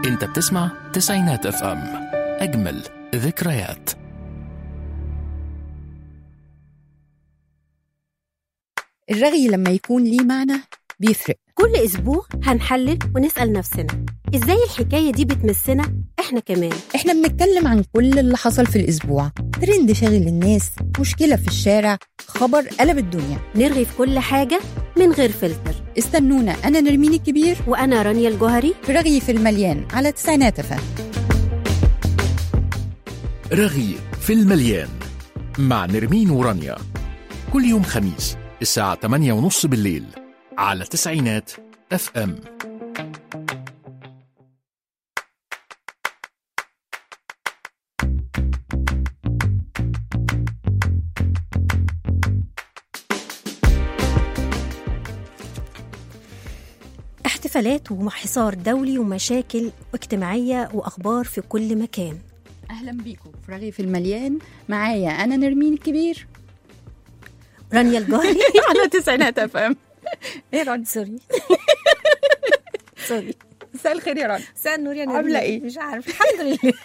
انت بتسمع تسعينات اف ام اجمل ذكريات الرغي لما يكون ليه معنى بيفرق كل أسبوع هنحلل ونسأل نفسنا إزاي الحكاية دي بتمسنا إحنا كمان احنا بنتكلم عن كل اللي حصل في الأسبوع ترند شاغل الناس مشكلة في الشارع خبر قلب الدنيا نرغي في كل حاجة من غير فلتر استنونا أنا نرمين الكبير وأنا رانيا الجوهري في رغي في المليان على تسعينات فهم رغي في المليان مع نرمين ورانيا كل يوم خميس الساعة 8 ونص بالليل على تسعينات اف ام احتفالات وحصار دولي ومشاكل اجتماعية وأخبار في كل مكان أهلا بيكم في رغي في المليان معايا أنا نرمين الكبير رانيا الجوهري على تسعينات فهم ايه رانيا سوري سوري مساء الخير يا رنا مساء النور يا عاملة نرمين. إيه؟ مش عارفة الحمد لله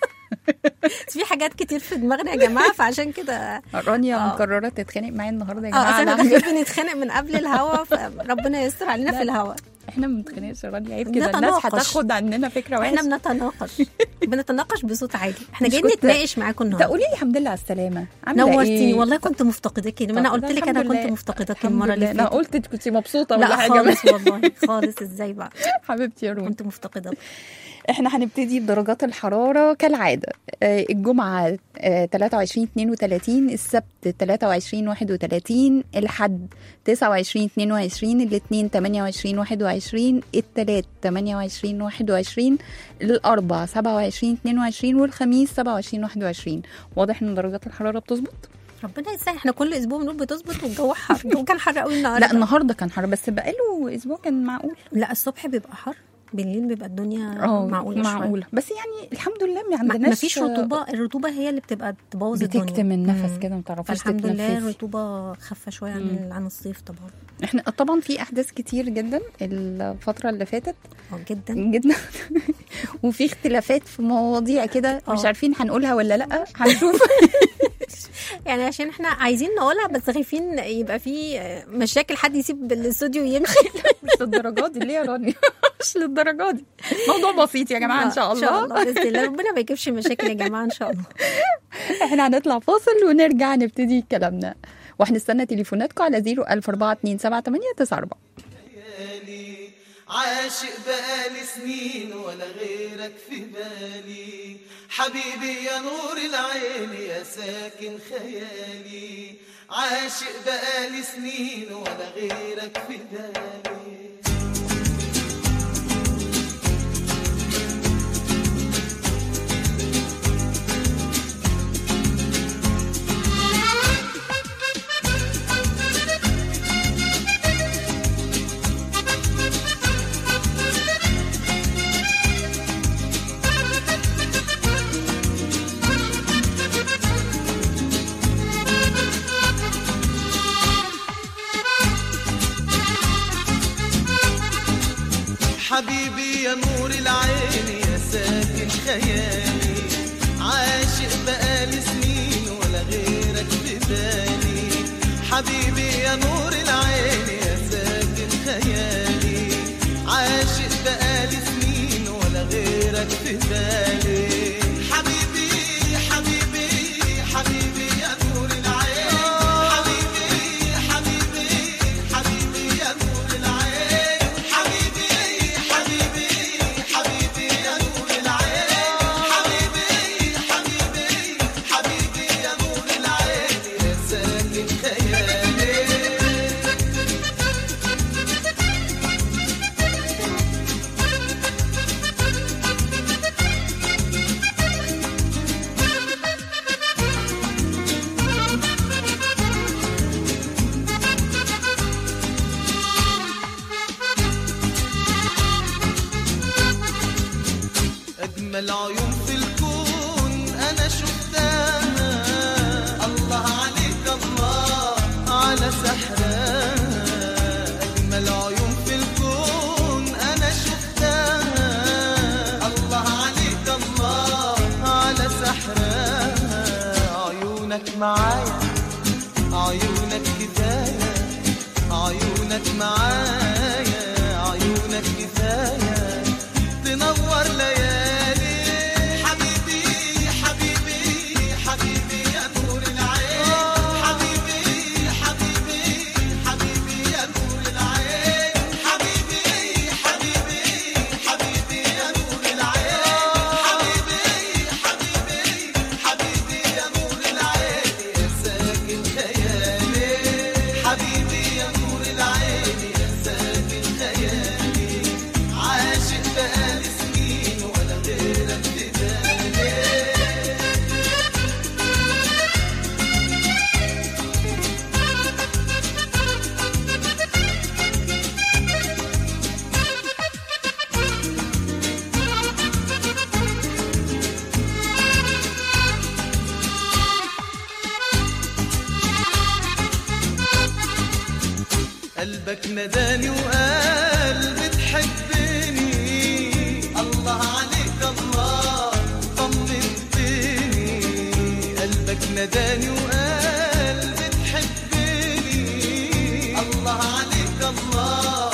بس في حاجات كتير في دماغنا يا جماعة فعشان كده رانيا آه. مقررة تتخانق معايا النهارده يا اه جماعة اصل أنا احنا عاملة- داخلين بنتخانق من قبل الهوا فربنا يستر علينا في الهوا احنا ما بنتخانقش يا رانيا عيب كده الناس بنتناقش. هتاخد عننا فكرة احنا وحشة بنتناقش بنتناقش بصوت عالي احنا مش جايين كنت- نتناقش معاكم ده النهارده قولي لي الحمد لله على السلامة عاملة نورتيني إيه؟ والله كنت مفتقداكي ما انا طب قلت ده لك انا الحمد كنت لله. مفتقداك الحمد المره اللي لله. انا فاتت قلت كنت مبسوطة ولا لا حاجة خالص والله خالص ازاي بقى حبيبتي يا رومي كنت مفتقده احنا هنبتدي بدرجات الحرارة كالعادة آه، الجمعة آه، 23 32 السبت 23 31 الحد 29 22 الاثنين 28 21 الثلاث 28 21 الأربع 27 22 والخميس 27 21 واضح ان درجات الحرارة بتظبط؟ ربنا يسهل احنا كل اسبوع بنقول بتظبط والجو حر الجو كان حر قوي النهارده لا النهارده كان حر بس بقاله اسبوع كان معقول لا الصبح بيبقى حر بالليل بيبقى الدنيا اه معقوله شوية. معقولة بس يعني الحمد لله ما ما عندناش ما فيش رطوبه الرطوبه هي اللي بتبقى تبوظ الدنيا بتكتم النفس مم. كده ما تعرفيش فالحمد لله تتنفسي. الرطوبه خفه شويه عن عن الصيف طبعا احنا طبعا في احداث كتير جدا الفتره اللي فاتت اه جدا جدا وفي اختلافات في مواضيع كده مش اه. عارفين هنقولها ولا لا هنشوف يعني عشان احنا عايزين نقولها بس خايفين يبقى في مشاكل حد يسيب الاستوديو ويمشي مش للدرجات دي ليه يا رانيا مش للدرجات دي موضوع بسيط يا جماعه ان شاء ان شاء الله الله باذن الله ربنا ما يجيبش مشاكل يا جماعه ان شاء الله احنا هنطلع فاصل ونرجع نبتدي كلامنا وهنستنى تليفوناتكم على 014278994 خيالي عاشق بقالي سنين ولا غيرك في بالي حبيبي يا نور العين يا ساكن خيالي عاشق بقالي سنين ولا غيرك في بالي حبيبي يا نور العين يا ساكن خيالي عاشق بقالي سنين ولا غيرك في بالي حبيبي يا نور العين يا ساكن خيالي عاشق بقالي سنين ولا غيرك في بالي حبيبي حبيبي حبيبي يا نور العين حبيبي حبيبي حبيبي يا نور العين حبيبي حبيبي حبيبي يا نور العين حبيبي حبيبي حبيبي يا نور العين يا ساكن خيالي أجمل عيون في الكون أنا شفتها الله عليك الله على سحرها أجمل عيون في الكون أنا شفتها معايا عيونك كفاية عيونك معايا عيونك كفاية تنور ليالي حبيبي حبيبي حبيبي يا نور العين حبيبي حبيبي حبيبي يا نور العين حبيبي حبيبي حبيبي يا نور العين حبيبي حبيبي حبيبي يا نور العين يا ساكن خيالي حبيبي يا نور العين يا ساكن خيالي عاشق بقالي سنين ولا غيرك تبالي قلبك نداني وقال بتحبني الله عليك الله طمنتني قلبك نداني وقال بتحبني الله عليك الله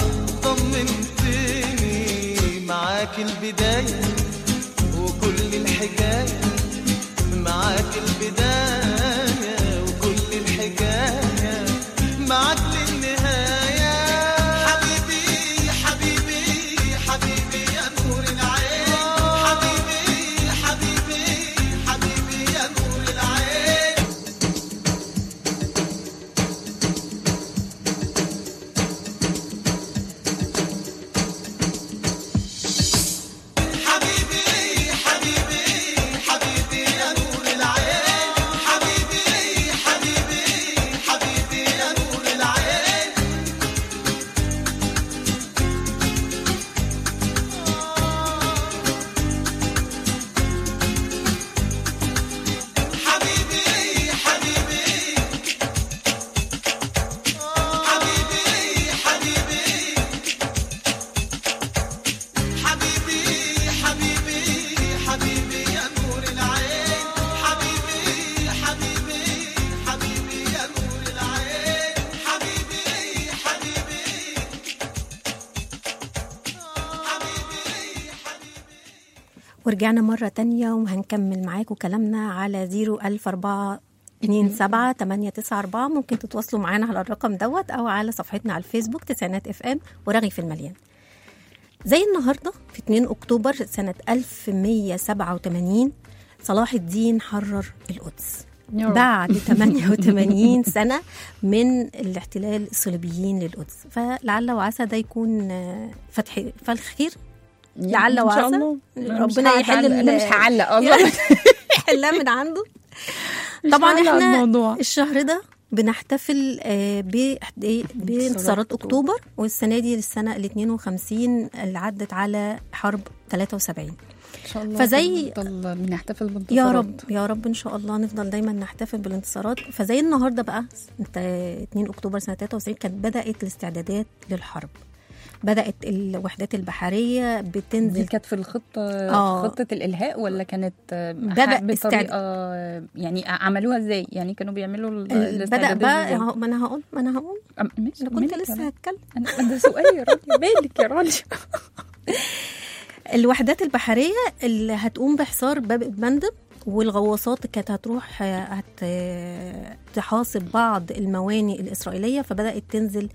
طمنتني معاك البداية وكل الحكاية معاك البداية وكل الحكاية معاك للنهاية حبيبي حبيبي حبيبي يا نور العين حبيبي حبيبي حبيبي يا نور العين حبيبي حبيبي حبيبي يا نور العين حبيبي حبيبي حبيبي يا نور العين حبيبي حبيبي حبيبي حبيبي حبيبي حبيبي حبيبي يا نور العين حبيبي حبيبي حبيبي يا نور العين حبيبي حبيبي ورجعنا مرة تانية وهنكمل معاكم كلامنا على 01004 2 7 8 9 4 ممكن تتواصلوا معانا على الرقم دوت أو على صفحتنا على الفيسبوك تسعينات اف ام ورغي في المليان زي النهاردة في 2 أكتوبر سنة 1187 صلاح الدين حرر القدس يا رب. بعد 88 سنة من الاحتلال الصليبيين للقدس فلعل وعسى ده يكون آه، فتح فالخير لعل إن شاء وعسى الله. أنا مش ربنا هقعد يحل أعلق. انا ال- مش هعلق اصلا يحلها من عنده مش طبعا هعلق على احنا الموضوع. الشهر ده بنحتفل آه، ب إيه؟ بانتصارات اكتوبر والسنه دي السنه ال 52 اللي عدت على حرب 73 ان شاء الله فزي- نفضل بنحتفل يا بانتصارات رب يا رب ان شاء الله نفضل دايما نحتفل بالانتصارات فزي النهارده بقى انت 2 اكتوبر سنه 93 كانت بدات الاستعدادات للحرب بدات الوحدات البحريه دي بتنزل كانت في الخطه آه. في خطه الالهاء ولا كانت آه، بدأ ح- استعد- بطريقه يعني عملوها ازاي يعني كانوا بيعملوا ال- ال- بدا الاستعدادات بقى إزاي؟ ما انا هقول ما انا هقول أم- ماشي انا كنت مالك لسه يا هتكلم انا ده سؤال يا راجل مالك يا راجل الوحدات البحرية اللي هتقوم بحصار باب المندب والغواصات كانت هتروح آه، هت آه، تحاصر بعض الموانئ الإسرائيلية فبدأت تنزل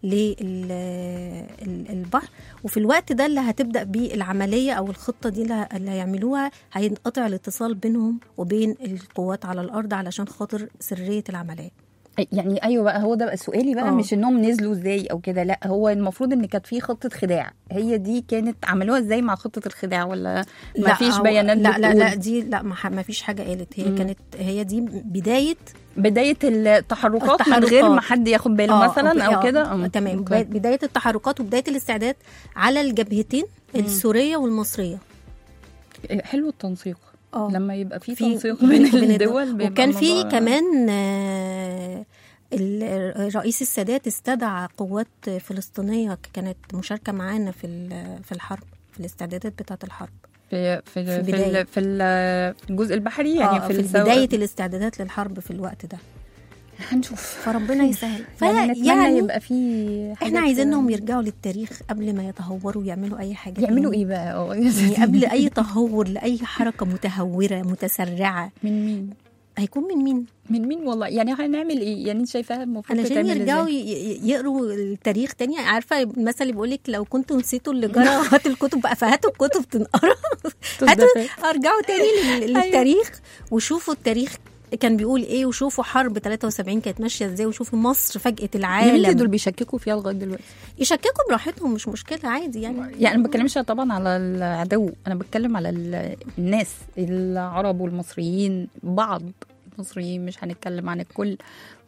للبحر وفي الوقت ده اللي هتبدأ بيه العملية أو الخطة دي اللي اللي هيعملوها هينقطع الاتصال بينهم وبين القوات على الأرض علشان خاطر سرية العملية يعني ايوه بقى هو ده بقى سؤالي بقى آه. مش انهم نزلوا ازاي او كده لا هو المفروض ان كانت في خطه خداع هي دي كانت عملوها ازاي مع خطه الخداع ولا ما لا، فيش هو- بيانات لا لا بتقول؟ لا دي لا ما ح- ما فيش حاجة قالت هي مم. كانت هي دي بداية بدايه التحركات, من غير التحركات. ما حد ياخد باله آه، مثلا أوكي، او آه، كده أم، تمام أوكي. بدايه التحركات وبدايه الاستعداد على الجبهتين السوريه والمصريه حلو التنسيق اه لما يبقى في في- تنسيق بين بين الدول بيبقى وكان في الموضوع- كمان آه، ال- رئيس السادات استدعى قوات فلسطينيه كانت مشاركه معانا في ال- في الحرب في الاستعدادات بتاعه الحرب في في في في, بداية. ال- في ال- في الجزء البحري يعني آه في, في السو- بدايه الاستعدادات للحرب في الوقت ده هنشوف فربنا يسهل يعني نتمنى يعني يبقى في احنا حاجات- عايزينهم يرجعوا للتاريخ قبل ما يتهوروا ويعملوا اي حاجه يعملوا تاني. ايه بقى اه يعني قبل اي تهور لاي حركه متهوره متسرعه من مين هيكون من مين من مين والله يعني هنعمل ايه يعني انت شايفاها المفروض علشان تتعمل يرجعوا إزاي؟ ي- ي- يقروا التاريخ تاني عارفه المثل اللي بيقول لك لو كنتوا نسيتوا اللي جرى هاتوا الكتب بقى فهاتوا الكتب تنقرا هاتوا ارجعوا تاني لل- للتاريخ وشوفوا التاريخ كان بيقول ايه وشوفوا حرب 73 كانت ماشيه ازاي وشوفوا مصر فاجأت يا بنتي العالم دول بيشككوا فيها لغايه دلوقتي يشككوا براحتهم مش مشكله عادي يعني يعني ما بتكلمش طبعا على العدو انا بتكلم على ال- الناس العرب والمصريين بعض المصريين مش هنتكلم عن الكل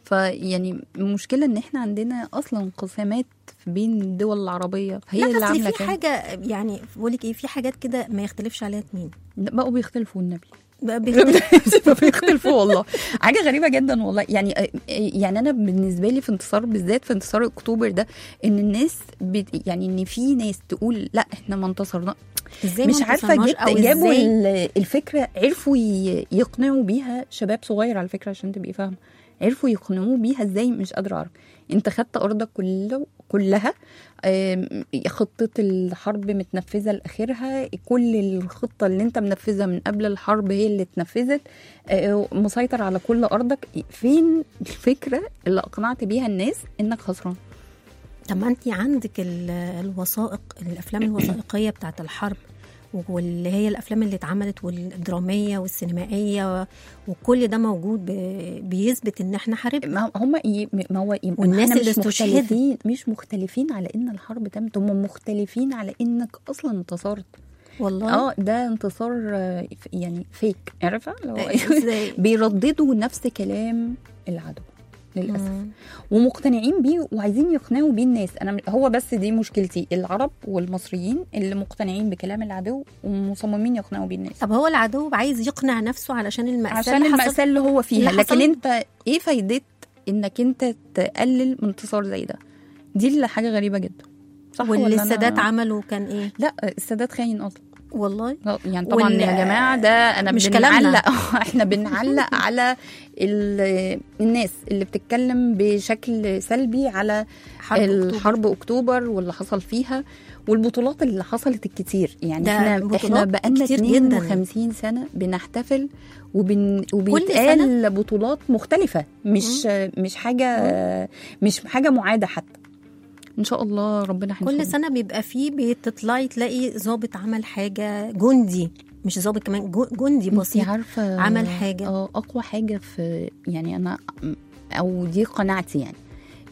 فيعني المشكله ان احنا عندنا اصلا انقسامات بين الدول العربيه هي اللي لا عامله اصل في كده حاجه يعني بقول لك ايه في حاجات كده ما يختلفش عليها اتنين بقوا بيختلفوا النبي بقى بيختلف بيختلفوا والله حاجه غريبه جدا والله يعني يعني انا بالنسبه لي في انتصار بالذات في انتصار اكتوبر ده ان الناس بت يعني ان في ناس تقول لا احنا ما انتصرنا ازاي ما مش عارفه انتصرناش جبت أو جابوا إزاي ال- الفكره عرفوا ي- يقنعوا بيها شباب صغير على فكره عشان تبقي فاهمه عرفوا يقنعوه بيها ازاي مش قادره اعرف انت خدت ارضك كله كلها آم، خطه الحرب متنفذه لاخرها كل الخطه اللي انت منفذها من قبل الحرب هي اللي اتنفذت آه، مسيطر على كل ارضك فين الفكره اللي اقنعت بيها الناس انك خسران طب ما انت عندك ال- الوثائق الافلام الوثائقيه بتاعت الحرب واللي هي الافلام اللي اتعملت والدراميه والسينمائيه وكل ده موجود ب- بيثبت ان احنا حاربنا ما هم ي- ما هو يبقى والناس إحنا اللي مش استشهدت. مختلفين مش مختلفين على ان الحرب تمت هم مختلفين على انك اصلا انتصرت والله اه ده انتصار آه، ف- يعني فيك عارفه لو ازاي بيرددوا نفس كلام العدو للاسف مم. ومقتنعين بيه وعايزين يقنعوا بيه الناس انا م- هو بس دي مشكلتي العرب والمصريين اللي مقتنعين بكلام العدو ومصممين يقنعوا بيه الناس طب هو العدو عايز يقنع نفسه علشان المأساة عشان اللي حصلت. المأساة اللي هو فيها اللي لكن حصل- انت ايه فايدة انك انت تقلل من انتصار زي ده دي اللي حاجة غريبة جدا صح واللي ولا أنا- السادات عمله كان ايه لا السادات خاين اصلا والله لا، يعني طبعا وال- يا جماعة ده انا مش بنعلق كلامنا. احنا بنعلق على ال- الناس اللي بتتكلم بشكل سلبي على حرب أكتوبر. الحرب اكتوبر واللي حصل فيها والبطولات اللي حصلت الكتير يعني ده احنا بطولات احنا بقالنا كتير جداً. 52 سنه بنحتفل وبن وبيتقال بطولات مختلفه مش مش حاجه مش حاجه معاده حتى ان شاء الله ربنا كل هينصرنا. سنه بيبقى فيه بتطلعي تلاقي ظابط عمل حاجه جندي مش ظابط كمان جو- جندي انتي بسيط عارفه عمل حاجة. اه اقوى حاجه في يعني انا او دي قناعتي يعني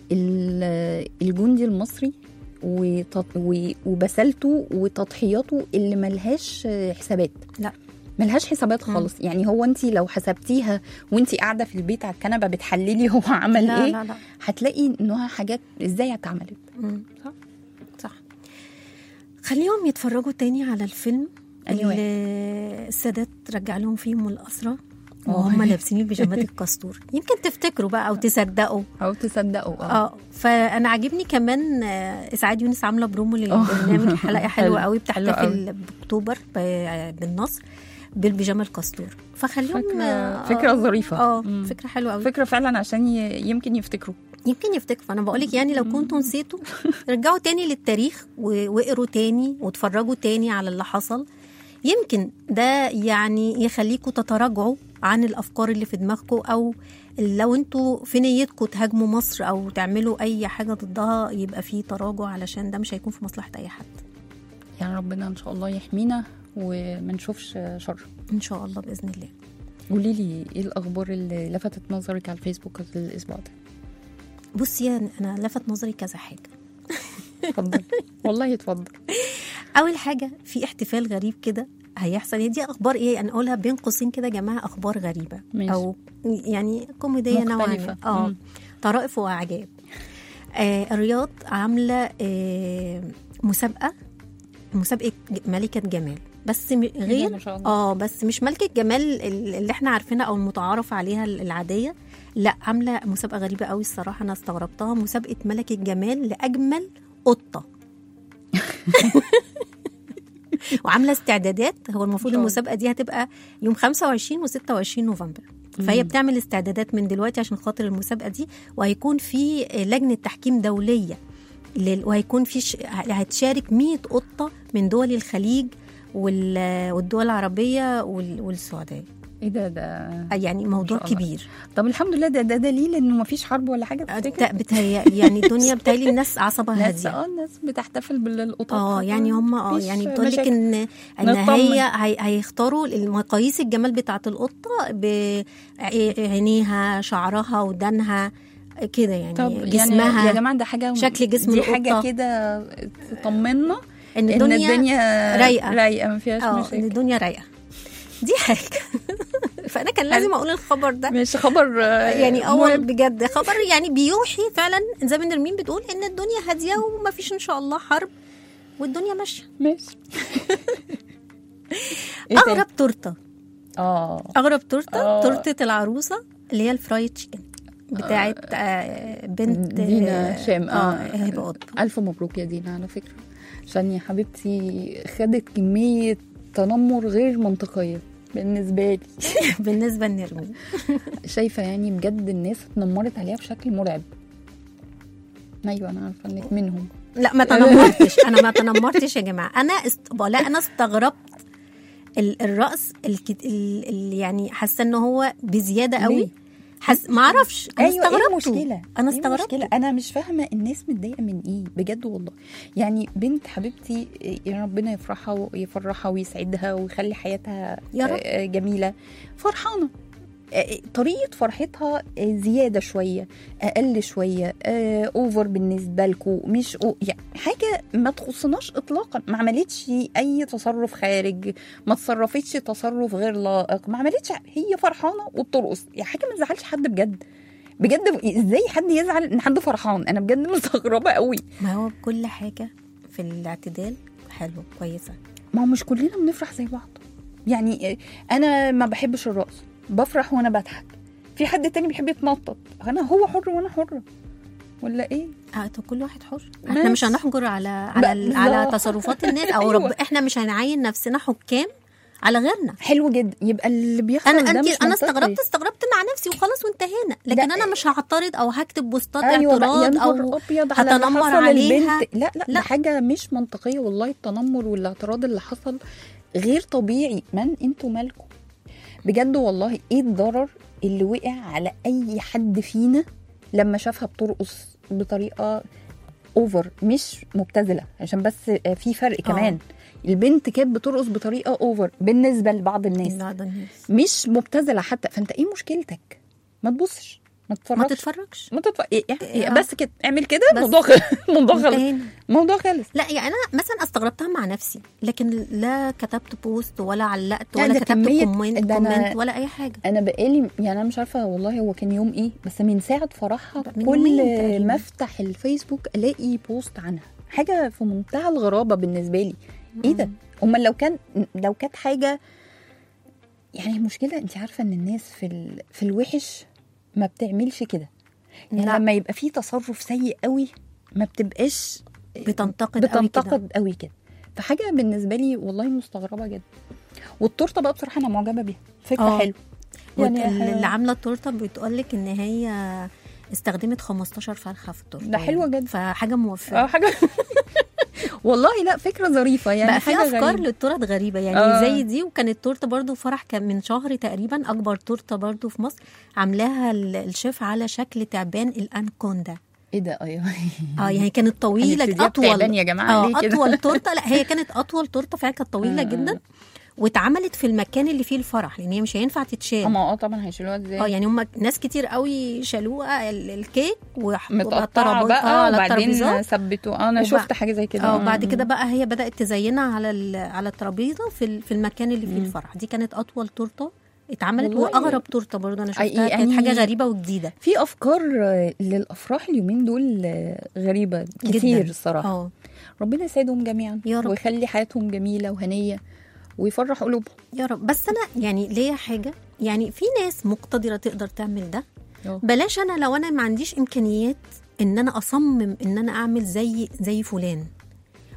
ال- الجندي المصري وتط- و- وبسالته وتضحياته اللي ملهاش حسابات لا. ملهاش حسابات خالص يعني هو انت لو حسبتيها وانت قاعده في البيت على الكنبه بتحللي هو عمل لا ايه لا لا هتلاقي انها حاجات ازاي اتعملت مم. صح. صح خليهم يتفرجوا تاني على الفيلم أيوة. اللي السادات رجع لهم فيهم الأسرة آه. وهم لابسين البيجامات الكاستور يمكن تفتكروا بقى او تصدقوا او تصدقوا اه فانا عاجبني كمان آه، اسعاد يونس عامله برومو للبرنامج حلقه حلوه حلو. قوي حلو قوي. بتحتفل باكتوبر ب- بالنصر بالبيجامه الكاستور فخليهم فكره آه، فكره ظريفه اه مم. فكره حلوه قوي فكره فعلا عشان ي- يمكن يفتكروا يمكن يفتكروا انا بقول لك يعني لو كنتوا نسيتوا رجعوا تاني للتاريخ و- واقروا تاني واتفرجوا تاني على اللي حصل يمكن ده يعني يخليكم تتراجعوا عن الافكار اللي في دماغكم او لو انتوا في نيتكم تهاجموا مصر او تعملوا اي حاجه ضدها يبقى في تراجع علشان ده مش هيكون في مصلحه اي حد يعني ربنا ان شاء الله يحمينا وما نشوفش شر ان شاء الله باذن الله قولي لي ايه الاخبار اللي لفتت نظرك على الفيسبوك الاسبوع ده بصي انا لفت نظري كذا حاجه اتفضل والله اتفضل اول حاجه في احتفال غريب كده هيحصل هي دي اخبار ايه انا اقولها بين قوسين كده يا جماعه اخبار غريبه ماشي. او يعني كوميديه نوعا مختلفة. ما اه مم. طرائف واعجاب آه الرياض عامله آه مسابقه مسابقه ج- ملكه جمال بس م- ما غير شاء الله. اه بس مش ملكه جمال ال- اللي احنا عارفينها او المتعارف عليها ال- العاديه لا عامله مسابقه غريبه قوي الصراحه انا استغربتها مسابقه ملكه جمال لاجمل قطه وعامله استعدادات هو المفروض إن شاء الله. المسابقه دي هتبقى يوم 25 و26 نوفمبر فهي بتعمل استعدادات من دلوقتي عشان خاطر المسابقه دي وهيكون في لجنه تحكيم دوليه لل... وهيكون في ش... هتشارك 100 قطه من دول الخليج وال... والدول العربيه وال... والسعوديه ايه ده ده يعني موضوع شاء الله. كبير طب الحمد لله ده ده دليل انه ما فيش حرب ولا حاجه بت- بتهيألي يعني الدنيا بتهيألي الناس اعصابها ناس هاديه اه الناس بتحتفل بالقطط اه يعني هم اه مفيش يعني بتقول لك مشاكل. ان ان نطمن. هي هي- هيختاروا المقاييس الجمال بتاعه القطه بعينيها شعرها ودانها كده يعني طب يعني جسمها يا جماعه ده حاجه شكل جسم دي القطة. حاجه كده تطمنا ان ان الدنيا, الدنيا رايقة. رايقه ما فيهاش اه ان مشاكل الدنيا رايقه دي حاجه فانا كان لازم اقول الخبر ده مش خبر آه، يعني اول مرعب. بجد خبر يعني بيوحي فعلا زي ما نرمين بتقول ان الدنيا هاديه وما فيش ان شاء الله حرب والدنيا ماشيه ماشي إيه تاني؟ اغرب تورته اه اغرب تورته آه. تورته العروسه اللي هي الفرايد تشيكن بتاعت آه بنت دينا آه، شام، آه. اه هبه قطب الف مبروك يا دينا على فكره عشان يا حبيبتي خدت كميه تنمر غير منطقيه بالنسبه لي بالنسبه لنرمين شايفه يعني بجد الناس اتنمرت عليها بشكل مرعب ايوه انا عارفه انك منهم لا ما تنمرتش انا ما تنمرتش يا جماعه انا است... لا انا استغربت ال- الرقص الكت... ال... ال... يعني حاسه ان هو بزياده قوي ليه؟ حس ما اعرفش انا ايوه ايه استغربته المشكله انا إيه استغربت المشكلة؟ انا مش فاهمه الناس متضايقه من ايه بجد والله يعني بنت حبيبتي يا ربنا يفرحها ويفرحها ويسعدها ويخلي حياتها يا رب. آه، جميله فرحانه آه، طريقه فرحتها آه، زياده شويه اقل شويه آه، اوفر بالنسبه لكم مش أو يعني حاجه ما تخصناش اطلاقا ما عملتش اي تصرف خارج ما تصرفتش تصرف غير لائق ما عملتش هي فرحانه وبترقص يعني حاجه ما تزعلش حد بجد بجد ازاي حد يزعل ان حد فرحان انا بجد مستغربه قوي ما هو كل حاجه في الاعتدال حلوه كويسه ما هو مش كلنا بنفرح زي بعض يعني انا ما بحبش الرقص بفرح وانا بضحك في حد تاني بيحب يتنطط انا هو حر وانا حره ولا ايه اه طب كل واحد حر احنا مش بس. هنحجر على على ال- على بالظبط. تصرفات الناس او أيوة. رب احنا مش هنعين نفسنا حكام على غيرنا حلو جدا يبقى اللي بيحصل انا ده انت مش انا منطقي. استغربت استغربت مع نفسي وخلاص وانتهينا لكن لا. انا مش هعترض او هكتب بوستات ايوه بقى يا اعتراض نهار او ابيض على اللي هتنمر حصل عليها. البنت لا لا, لا. لا. ده حاجه مش منطقيه والله التنمر والاعتراض اللي حصل غير طبيعي من انتوا مالكم بجد والله ايه الضرر اللي وقع على اي حد فينا لما شافها بترقص بطريقه اوفر مش مبتذله عشان بس في فرق كمان البنت كانت بترقص بطريقه اوفر بالنسبه لبعض الناس بعض الناس مش مبتذله حتى فانت ايه مشكلتك ما تبصش ما تتفرجش ما تتفرجش ما تتف... إيه إيه آه. بس كده اعمل كده بس. موضوع خلص موضوع خلص انتهينا. موضوع خلص لا يعني انا مثلا استغربتها مع نفسي لكن لا كتبت بوست ولا علقت لا، ولا ده كتبت كمية- كومنت ده أنا- كومنت ولا اي حاجه انا بقالي يعني انا مش عارفه والله هو كان يوم ايه بس من ساعه فرحها من كل يومين تقريباً. ما افتح الفيسبوك الاقي بوست عنها حاجه في منتهى الغرابه بالنسبه لي ايه ده امال لو كان لو كانت حاجه يعني المشكله انت عارفه ان الناس في ال... في الوحش ما بتعملش كده يعني لا. لما يبقى في تصرف سيء قوي ما بتبقاش بتنتقد قوي كده بتنتقد قوي كده فحاجه بالنسبه لي والله مستغربه جدا والتورته بقى بصراحه انا معجبه بيها فكره آه. حلوه يعني يعني اللي عامله التورته بتقول لك ان هي استخدمت 15 فرخه في التورته ده حلوة جدا. فحاجه موفقه اه حاجه والله لا فكره ظريفه يعني بقى في حاجه افكار غريبة. للتورت غريبه يعني آه. زي دي وكانت تورته برضو فرح كان من شهر تقريبا اكبر تورته برضو في مصر عاملاها ال- الشيف على شكل تعبان الانكوندا ايه ده ايوه اه يعني كانت طويله هنبتديها اطول بتعبان يا جماعة، اه ليه كده؟ اطول تورته لا هي كانت اطول تورته فعلا كانت طويله آه. جدا واتعملت في المكان اللي فيه الفرح لان هي مش هينفع تتشال اما اه طبعا هيشيلوها ازاي اه يعني هم ناس كتير قوي شالوها ال- الكيك وحطوها متقطعه الترابيزة- بقى على وبعدين الترابيزات ثبتوا اه انا وبع- شفت حاجه زي كده اه آه. وبعد كده بقى هي بدات تزينها على ال- على الترابيزه في ال- في المكان اللي فيه الفرح دي كانت اطول تورته اتعملت والله. واغرب تورته برضه انا أي- شفتها كانت يعني- حاجه غريبه وجديده في افكار آه، للافراح اليومين دول آه، غريبه كتير جداً. الصراحه اه ربنا يسعدهم جميعا يا رب. ويخلي حياتهم جميله وهنيه ويفرح قلوبهم يا رب بس انا يعني ليا حاجه يعني في ناس مقتدره تقدر تعمل ده أه. بلاش انا لو انا ما عنديش امكانيات ان انا اصمم ان انا اعمل زي زي فلان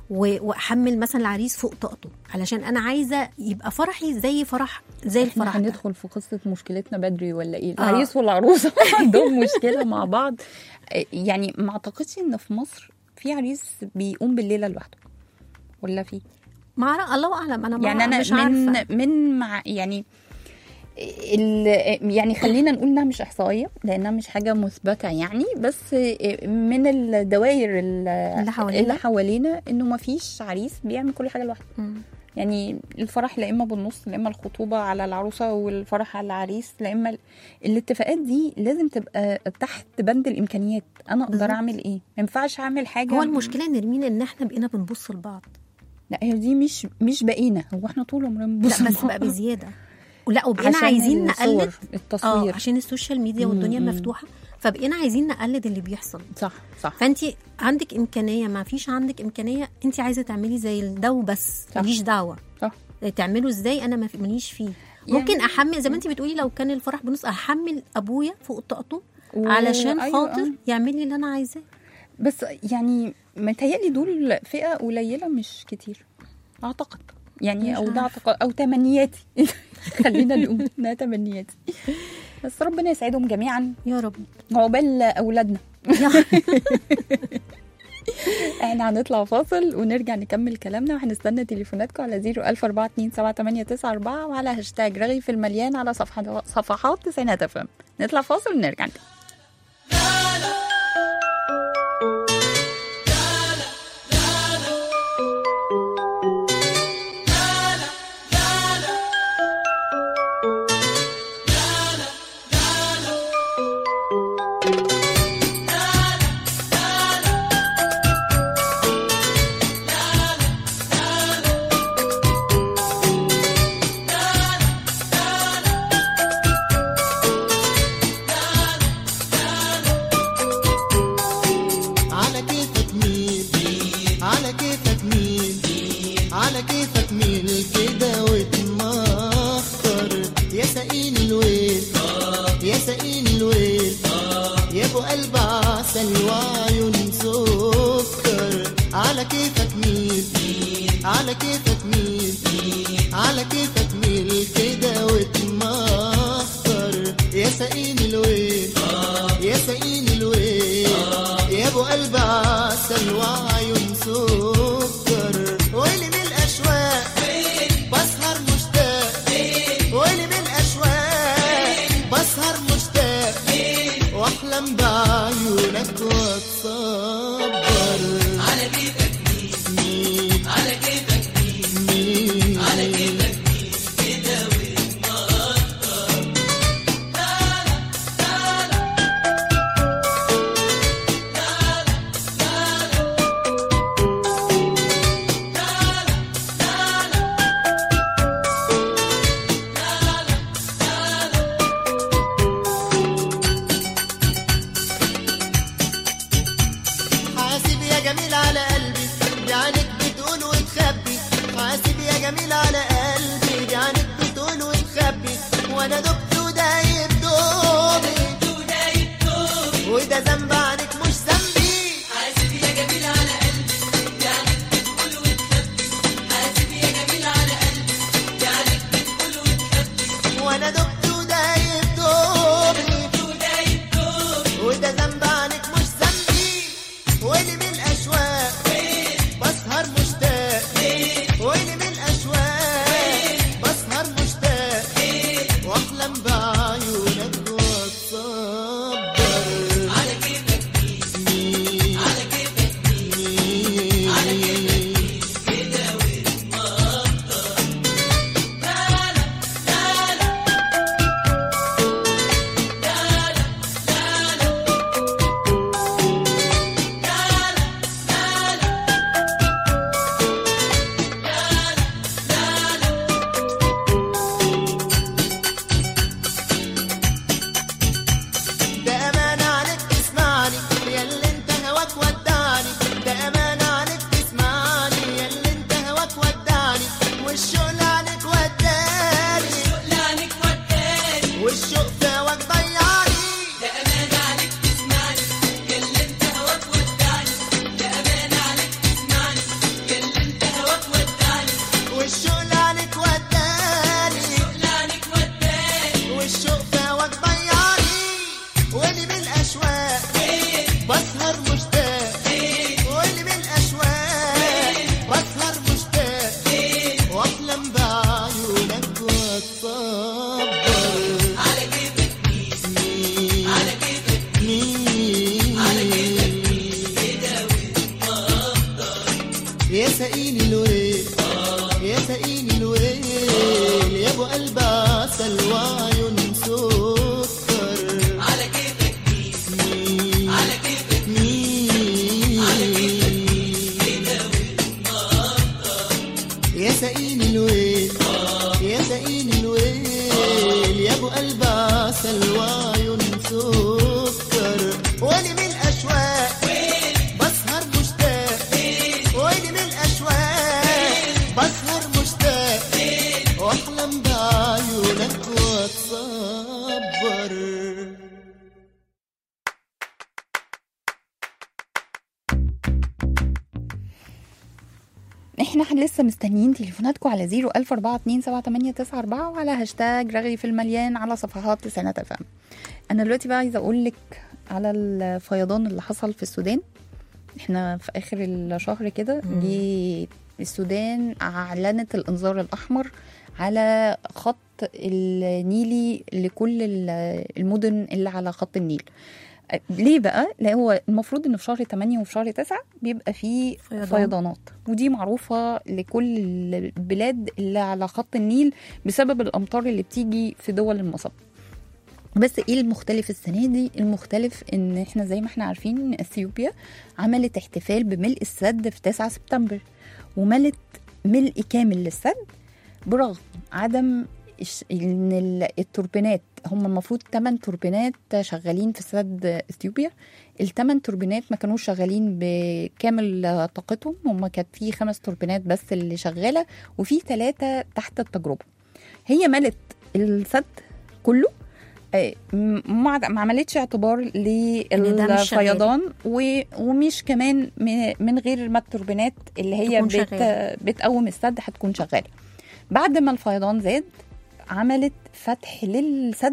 و- واحمل مثلا العريس فوق طاقته علشان انا عايزه يبقى فرحي زي فرح زي الفرح احنا ده. هندخل في قصه مشكلتنا بدري ولا ايه آه. العريس والعروسه عندهم مشكله مع بعض آه، يعني ما اعتقدش ان في مصر في عريس بيقوم بالليله لوحده ولا في ما أعرف- الله اعلم انا ما يعني انا مش من عارفه من مع يعني ال يعني خلينا نقول انها مش احصائيه لانها مش حاجه مثبته يعني بس من الدوائر اللي حوالينا. اللي حوالينا انه ما فيش عريس بيعمل كل حاجه لوحده مم. يعني الفرح لا اما بالنص لا اما الخطوبه على العروسه والفرح على العريس لا اما ال- الاتفاقات دي لازم تبقى تحت بند الامكانيات انا اقدر بالظبط. اعمل ايه ما ينفعش اعمل حاجه هو المشكله نرمين ان احنا بقينا بنبص لبعض لا هي دي مش مش بقينا هو احنا طول عمرنا بنبص لا بس لبعض. بقى بزياده لا وبقينا عشان عايزين الصور، نقلد اه التصوير عشان السوشيال ميديا والدنيا مم. مفتوحه فبقينا عايزين نقلد اللي بيحصل صح صح فانت عندك امكانيه ما فيش عندك امكانيه انت عايزه تعملي زي ده وبس صح. ماليش دعوه صح تعملوا ازاي انا ما في- ماليش فيه يعني- ممكن احمل زي ما انت بتقولي لو كان الفرح بنص احمل ابويا فوق طاقته و- علشان أيوة، خاطر آه. يعمل لي اللي انا عايزاه بس يعني متهيألي دول فئة قليلة مش كتير أعتقد يعني مش أو ده عارفة. أعتقد أو تمنياتي خلينا نقول إنها تمنياتي بس ربنا يسعدهم جميعا يا رب عقبال أولادنا يا- احنا هنطلع فاصل ونرجع نكمل كلامنا وهنستنى تليفوناتكم على 014278894 وعلى هاشتاج رغي في المليان على صفحة صفحات تسعينات اف ام نطلع فاصل ونرجع نكمل. على كيفك مين على كيفك مين على كيفك مين كده وتمخطر يا سقين الويل يا سقين الويل يا ابو قلب عسل وعيون سكر على كيفك مين على كيفك مين على كيفك مين كده وتمخطر يا سقين الويل يا سقين الويل يا ابو قلب عسل وعيون سكر ويلي من الاشواق بسهر مشتاق ويلي من الاشواق بسهر مشتاق واحلم بعيونك واتصبر على كيفك مين على كيفك مين على كيفك حاسب يا جميل على قلبي دي عينك بتقول وتخبي حاسب يا جميل على قلبي دي عينك بتقول وتخبي وانا دبت ودايب دوبي وده ذنب عنك مش ذنبي حاسب يا جميل على قلبي دي عينك بتقول وتخبي حاسب يا جميل على قلبي دي عينك بتقول وتخبي وانا دبت ودايب دوبي وده ذنب عنك مش ذنبي ويلي من الاشواق بسهر مشتاق ويلي من الاشواق بسهر مشتاق واحلم بعيونك واتصبر على كيفك يا سقيني الويل يا سقيني الويل يا ابو قلب عسل وعيون سكر على كيفك مين على كيفك مين يا سقيني الويل يا سقيني الويل يا ابو قلب عسل وعيون سكر وانا من الاشواق بسهر مشتاق وانا من الاشواق بسهر مشتاق واحلم بعيونك واتصبر احنا لسه مستنيين تليفوناتكم على 014278994 وعلى هاشتاج رغي في المليان على صفحات تسعينات اف ام انا دلوقتي بقى عايزه اقول لك على الفيضان اللي حصل في السودان احنا في اخر الشهر كده جه السودان اعلنت الانذار الاحمر على خط النيلي لكل ال- المدن اللي على خط النيل ليه بقى؟ لا هو المفروض ان في شهر 8 وفي شهر 9 بيبقى فيه فيضان. فيضانات ودي معروفه لكل البلاد اللي على خط النيل بسبب الامطار اللي بتيجي في دول المصب بس ايه المختلف السنه دي المختلف ان احنا زي ما احنا عارفين ان اثيوبيا عملت احتفال بملء السد في 9 سبتمبر وملت ملء كامل للسد برغم عدم الش- ان ال- التوربينات هم المفروض 8 توربينات شغالين في سد اثيوبيا الثمان توربينات ما كانوش شغالين بكامل طاقتهم هم كانت في خمس توربينات بس اللي شغاله وفي ثلاثه تحت التجربه هي ملت السد كله آه، م- ما ما عملتش اعتبار إن ده مش شغال. للفيضان و- ومش كمان م- من غير ما التوربينات اللي هي تكون بت شغالة. بتقوم السد هتكون شغاله بعد ما الفيضان زاد عملت فتح للسد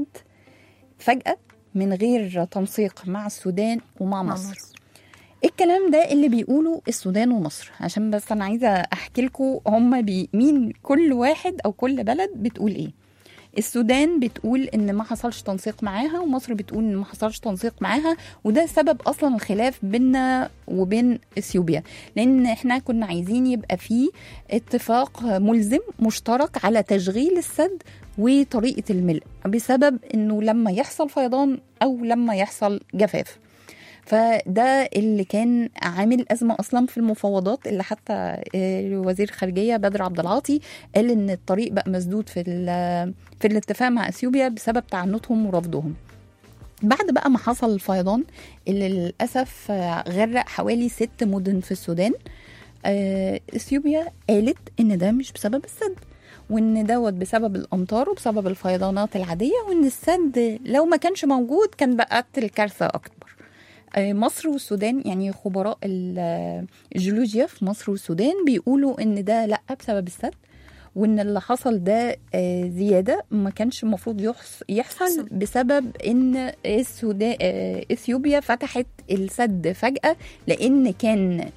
فجأة من غير تنسيق مع السودان ومع مع مصر الكلام ده اللي بيقوله السودان ومصر عشان بس انا عايزه احكي لكم هم بي مين كل واحد او كل بلد بتقول ايه السودان بتقول ان ما حصلش تنسيق معاها ومصر بتقول ان ما حصلش تنسيق معاها وده سبب اصلا الخلاف بيننا وبين اثيوبيا لان احنا كنا عايزين يبقى في اتفاق ملزم مشترك على تشغيل السد وطريقه الملء بسبب انه لما يحصل فيضان او لما يحصل جفاف فده اللي كان عامل ازمه اصلا في المفاوضات اللي حتى آه، وزير الخارجيه بدر عبد العاطي قال ان الطريق بقى مسدود في ال- في الاتفاق مع اثيوبيا بسبب تعنتهم ورفضهم بعد بقى ما حصل الفيضان اللي للاسف آه، غرق حوالي ست مدن في السودان آه، اثيوبيا قالت ان ده مش بسبب السد وان دوت بسبب الامطار وبسبب الفيضانات العاديه وان السد لو ما كانش موجود كان بقت الكارثه اكبر آه، مصر والسودان يعني خبراء ال- الجيولوجيا في مصر والسودان بيقولوا ان ده لا بسبب السد وان اللي حصل ده آه، زياده ما كانش المفروض يحص- يحصل حصل. بسبب ان السودان آه، اثيوبيا فتحت السد فجاه لان كان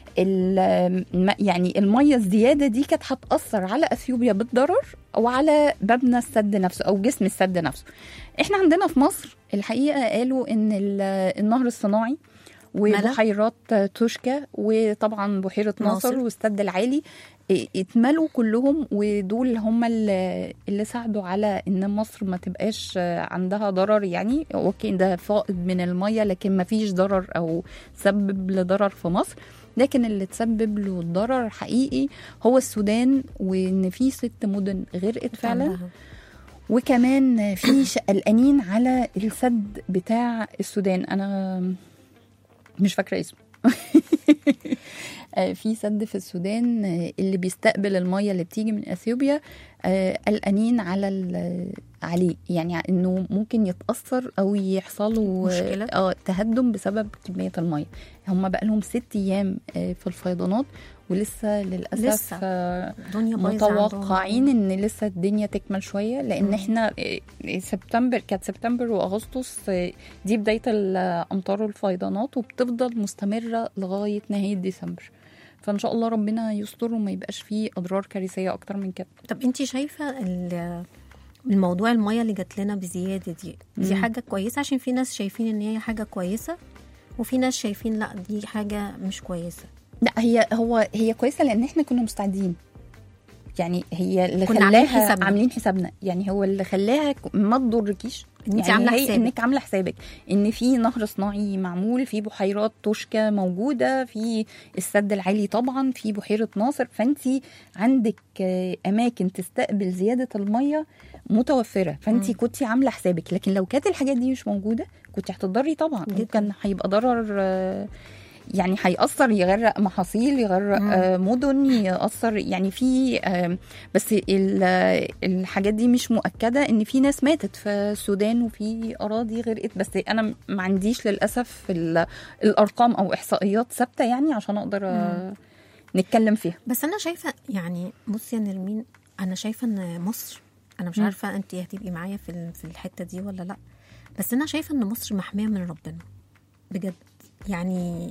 ال- م- يعني الميه الزياده دي كانت هتاثر على اثيوبيا بالضرر وعلى مبنى السد نفسه او جسم السد نفسه احنا عندنا في مصر الحقيقه قالوا ان ال- النهر الصناعي وبحيرات توشكا وطبعا بحيره ناصر ناصر. والسد العالي ا- اتملوا كلهم ودول هم اللي اللي ساعدوا على ان مصر ما تبقاش عندها ضرر يعني اوكي ده فائض من الميه لكن ما فيش ضرر او سبب لضرر في مصر لكن اللي تسبب له الضرر حقيقي هو السودان وان في ست مدن غرقت فعلا عندها. وكمان في ش- قلقانين على السد بتاع السودان انا مش فاكره اسمه آه، في سد في السودان آه، اللي بيستقبل الميه اللي بتيجي من اثيوبيا آه، قلقانين على ال- عليه يعني انه ممكن يتاثر او يحصلوا مشكلة. اه تهدم بسبب كميه الميه هم بقى لهم ست ايام آه، في الفيضانات ولسه للاسف لسه. آه، الدنيا بايظه متوقعين عندهم. ان لسه الدنيا تكمل شويه لان مم. احنا إيه، سبتمبر كانت سبتمبر واغسطس إيه، دي بدايه الامطار والفيضانات وبتفضل مستمره لغايه نهايه ديسمبر فان شاء الله ربنا يستر وما يبقاش فيه اضرار كارثيه اكتر من كده طب انت شايفه ال- الموضوع الميه اللي جات لنا بزياده دي دي مم. حاجه كويسه عشان في ناس شايفين ان هي حاجه كويسه وفي ناس شايفين لا دي حاجه مش كويسه لا هي هو هي كويسه لان احنا كنا مستعدين يعني هي اللي كنا عاملين خلاها حسابنا. عاملين حسابنا يعني هو اللي خلاها ك- ما تضركيش إن أنت يعني عاملة هي حسابك. انك عامله حسابك ان في نهر صناعي معمول في بحيرات توشكا موجوده في السد العالي طبعا في بحيره ناصر فانت عندك آه، اماكن تستقبل زياده الميه متوفره فانت مم. كنت عامله حسابك لكن لو كانت الحاجات دي مش موجوده كنت هتضري طبعا جداً. وكان هيبقى ضرر آه، يعني هيأثر يغرق محاصيل يغرق مم. آه، مدن يأثر يعني في آه، بس ال- آه، الحاجات دي مش مؤكدة ان في ناس ماتت في السودان وفي اراضي غرقت بس انا ما عنديش للاسف ال- الارقام او احصائيات ثابتة يعني عشان اقدر آه، نتكلم فيها بس انا شايفه يعني بصي يا نرمين انا شايفه ان مصر انا مش مم. عارفه انت هتبقي معايا في ال- في الحته دي ولا لا بس انا شايفه ان مصر محميه من ربنا بجد يعني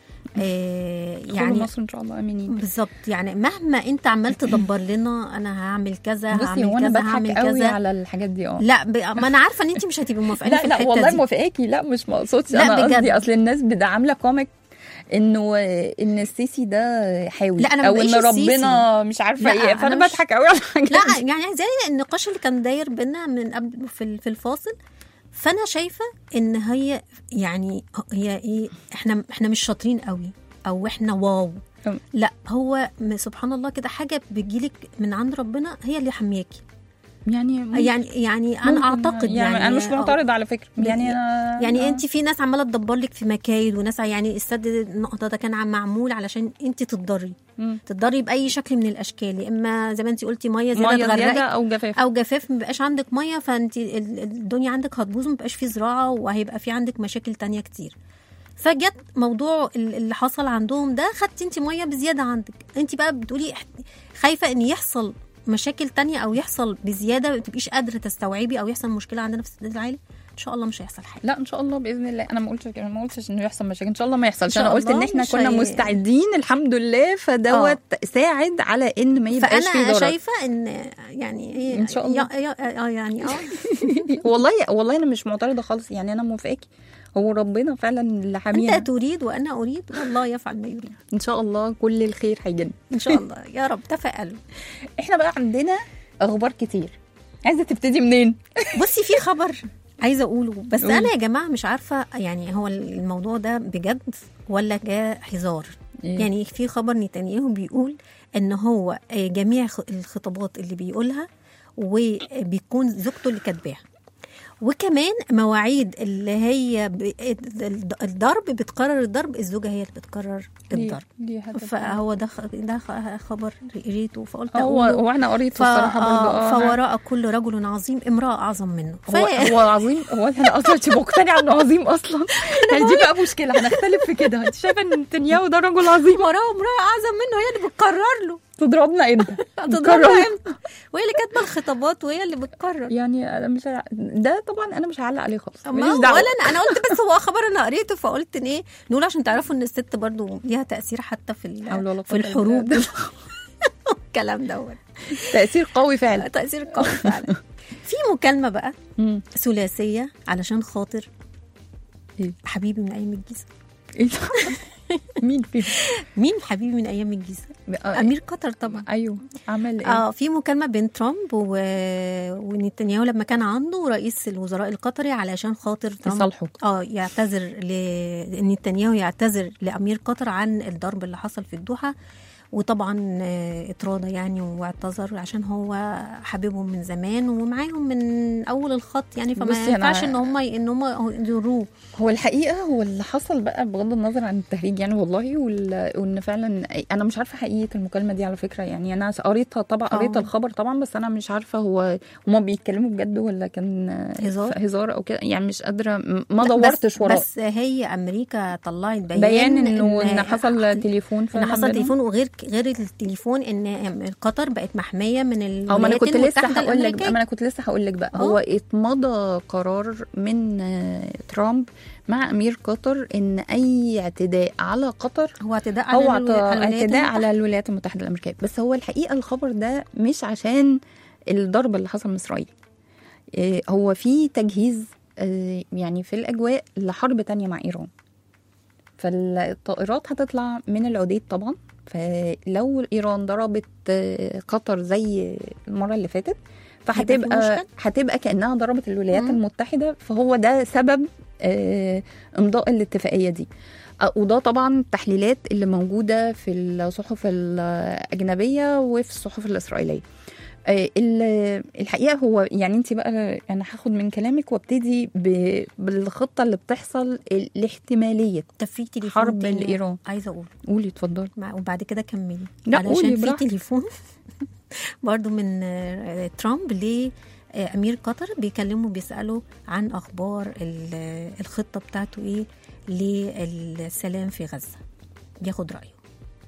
آه يعني يعني مصر ان شاء الله امنين بالظبط يعني مهما انت عمال تدبر لنا انا هعمل كذا بصي هعمل هو انا كذا بضحك هعمل قوي كذا على الحاجات دي اه لا ب... ما انا عارفه ان انت مش هتبقي موافقاني لا في لا الحته والله دي موافقاكي لا مش مقصودش لا انا بجد. قصدي اصل الناس بت- عامله كوميك انه ان السيسي ده حاوي لا، أنا ما او ان بقيش ربنا مش عارفه لا، ايه أنا فانا مش- بضحك قوي على الحاجات لا دي. يعني زي النقاش اللي كان داير بينا من قبل في ال- في الفاصل فانا شايفه ان هي يعني هي ايه احنا احنا مش شاطرين قوي او احنا واو أم. لا هو م- سبحان الله كده حاجه بتجيلك من عند ربنا هي اللي حمياكي يعني يعني يعني انا ممكن- اعتقد يعني, انا مش آه، معترض على فكره بي- يعني انا يعني آه. انت في ناس عماله تدبر لك في مكايد وناس يعني السد النقطه ده كان عم- معمول علشان انت تتضري مم. تتضري باي شكل من الاشكال يا اما زي ما انت قلتي ميه زياده ميه زياده تغرقك او جفاف او جفاف مبقاش عندك ميه فانت ال- ال- الدنيا عندك هتبوظ مبقاش في زراعه وهيبقى في عندك مشاكل تانية كتير فجت موضوع ال- اللي حصل عندهم ده خدتي انت ميه بزياده عندك انت بقى بتقولي اح- خايفه ان يحصل مشاكل تانية او يحصل بزياده ما تبقيش قادره تستوعبي او يحصل مشكله عندنا في السد العالي ان شاء الله مش هيحصل حاجه لا ان شاء الله باذن الله انا ما قلتش كده ما قلتش انه يحصل مشاكل ان شاء الله ما يحصلش شاء انا قلت ان الله احنا مش كنا هي- مستعدين الحمد لله فدوت ساعد على ان ما يبقاش في فانا ضرر شايفه ان يعني ايه إن شاء الله. يا- يا- اه يعني اه والله والله انا مش معترضه خالص يعني انا موافقاكي هو ربنا فعلا اللي حامينا انت تريد وانا اريد والله يفعل ما يريد ان شاء الله كل الخير هيجينا ان شاء الله يا رب تفائلوا احنا بقى عندنا اخبار كتير عايزه تبتدي منين بصي في خبر عايزه اقوله بس قولي. انا يا جماعه مش عارفه يعني هو الموضوع ده بجد ولا جاء هزار إيه؟ يعني في خبر نتنياهو بيقول ان هو آه، جميع خ- الخطابات اللي بيقولها وبيكون زوجته اللي كاتباها وكمان مواعيد اللي هي ب- الضرب بتقرر الضرب الزوجه هي اللي بتقرر الضرب دي حاجة فهو ده خ- ده خ- خبر قريته فقلت هو أقوله. هو انا قريت ف... الصراحه برضه آه، اه فوراء كل رجل عظيم امرأة أعظم منه ف... هو هو عظيم هو انا اصلا انت مقتنعه انه عظيم اصلا يعني دي بقى مشكله هنختلف في كده انت شايفه ان نتنياهو ده رجل عظيم وراء امرأة أعظم منه هي اللي بتقرر له تضربنا امتى هتضربها امتى وهي اللي كاتبة الخطابات وهي اللي بتقرر يعني انا مش ه- ده طبعا انا مش هعلق عليه خالص ما ماليش هو دعوه ولا انا انا قلت بس هو خبر انا قريته فقلت ان ايه نقول عشان تعرفوا ان الست برضو ليها تاثير حتى في ال- حول ولا في قوة إلا الحروب بالله. الكلام دوت تاثير قوي فعلا تاثير قوي فعلا في مكالمه بقى مم. ثلاثيه علشان خاطر إيه؟ حبيبي من ايام الجيزه إيه ده؟ مين فيهم مين حبيبي من ايام الجيزه آه، امير قطر طبعا ايوه عمل ايه اه في مكالمه بين ترامب و... ونتنياهو لما كان عنده رئيس الوزراء القطري علشان خاطر ترامب يصالحوا اه يعتذر ل... نتنياهو يعتذر لامير قطر عن الضرب اللي حصل في الدوحه وطبعا آه، اتراضى يعني واعتذر عشان هو حبيبهم من زمان ومعاهم من اول الخط يعني فما بصي أنا- ينفعش ان هم ان هم يضروه هو الحقيقه هو اللي حصل بقى بغض النظر عن التهريج يعني والله وال- وان فعلا انا مش عارفه حقيقه المكالمه دي على فكره يعني انا قريتها طبعا آه. قريت الخبر طبعا بس انا مش عارفه هو هما بيتكلموا بجد ولا كان هزار؟ هزار او كده يعني مش قادره م- ما لا، دورتش بس, وراه بس هي امريكا طلعت بيان بيان انه ان حصل تليفون ان فعلا حصل بينهم. تليفون وغير غير التليفون ان قطر بقت محميه من او ما انا الولايات كنت لسه المتحده هقول لك الامريكيه ما انا كنت لسه هقول لك بقى آه. هو اتمضى قرار من آه، ترامب مع امير قطر ان اي اعتداء على قطر هو اعتداء على او الولا- على الولايات اعتداء المتحدة. على الولايات المتحده الامريكيه بس هو الحقيقه الخبر ده مش عشان الضرب اللي حصل من اسرائيل إيه، هو في تجهيز آه، يعني في الاجواء لحرب تانية مع ايران فالطائرات هتطلع من العديد طبعا فلو ايران ضربت آه، قطر زي المره اللي فاتت هيبقى في فهتبقى مشكلة. هتبقى كانها ضربت الولايات مم. المتحده فهو ده سبب آه، امضاء الاتفاقيه دي آه، وده طبعا التحليلات اللي موجوده في الصحف الاجنبيه وفي الصحف الاسرائيليه آه، ال- الحقيقه هو يعني انت بقى انا هاخد من كلامك وابتدي ب- بالخطه اللي بتحصل الاحتماليه طب في تليفون حرب تاني الإيران. عايزه اقول قولي اتفضلي مع- وبعد كده كملي لا، قولي علشان في براحتك. تليفون برضو من آه، ترامب لأمير قطر بيكلموا بيسألوا عن أخبار ال- الخطة بتاعته إيه للسلام في غزة بياخد رأيه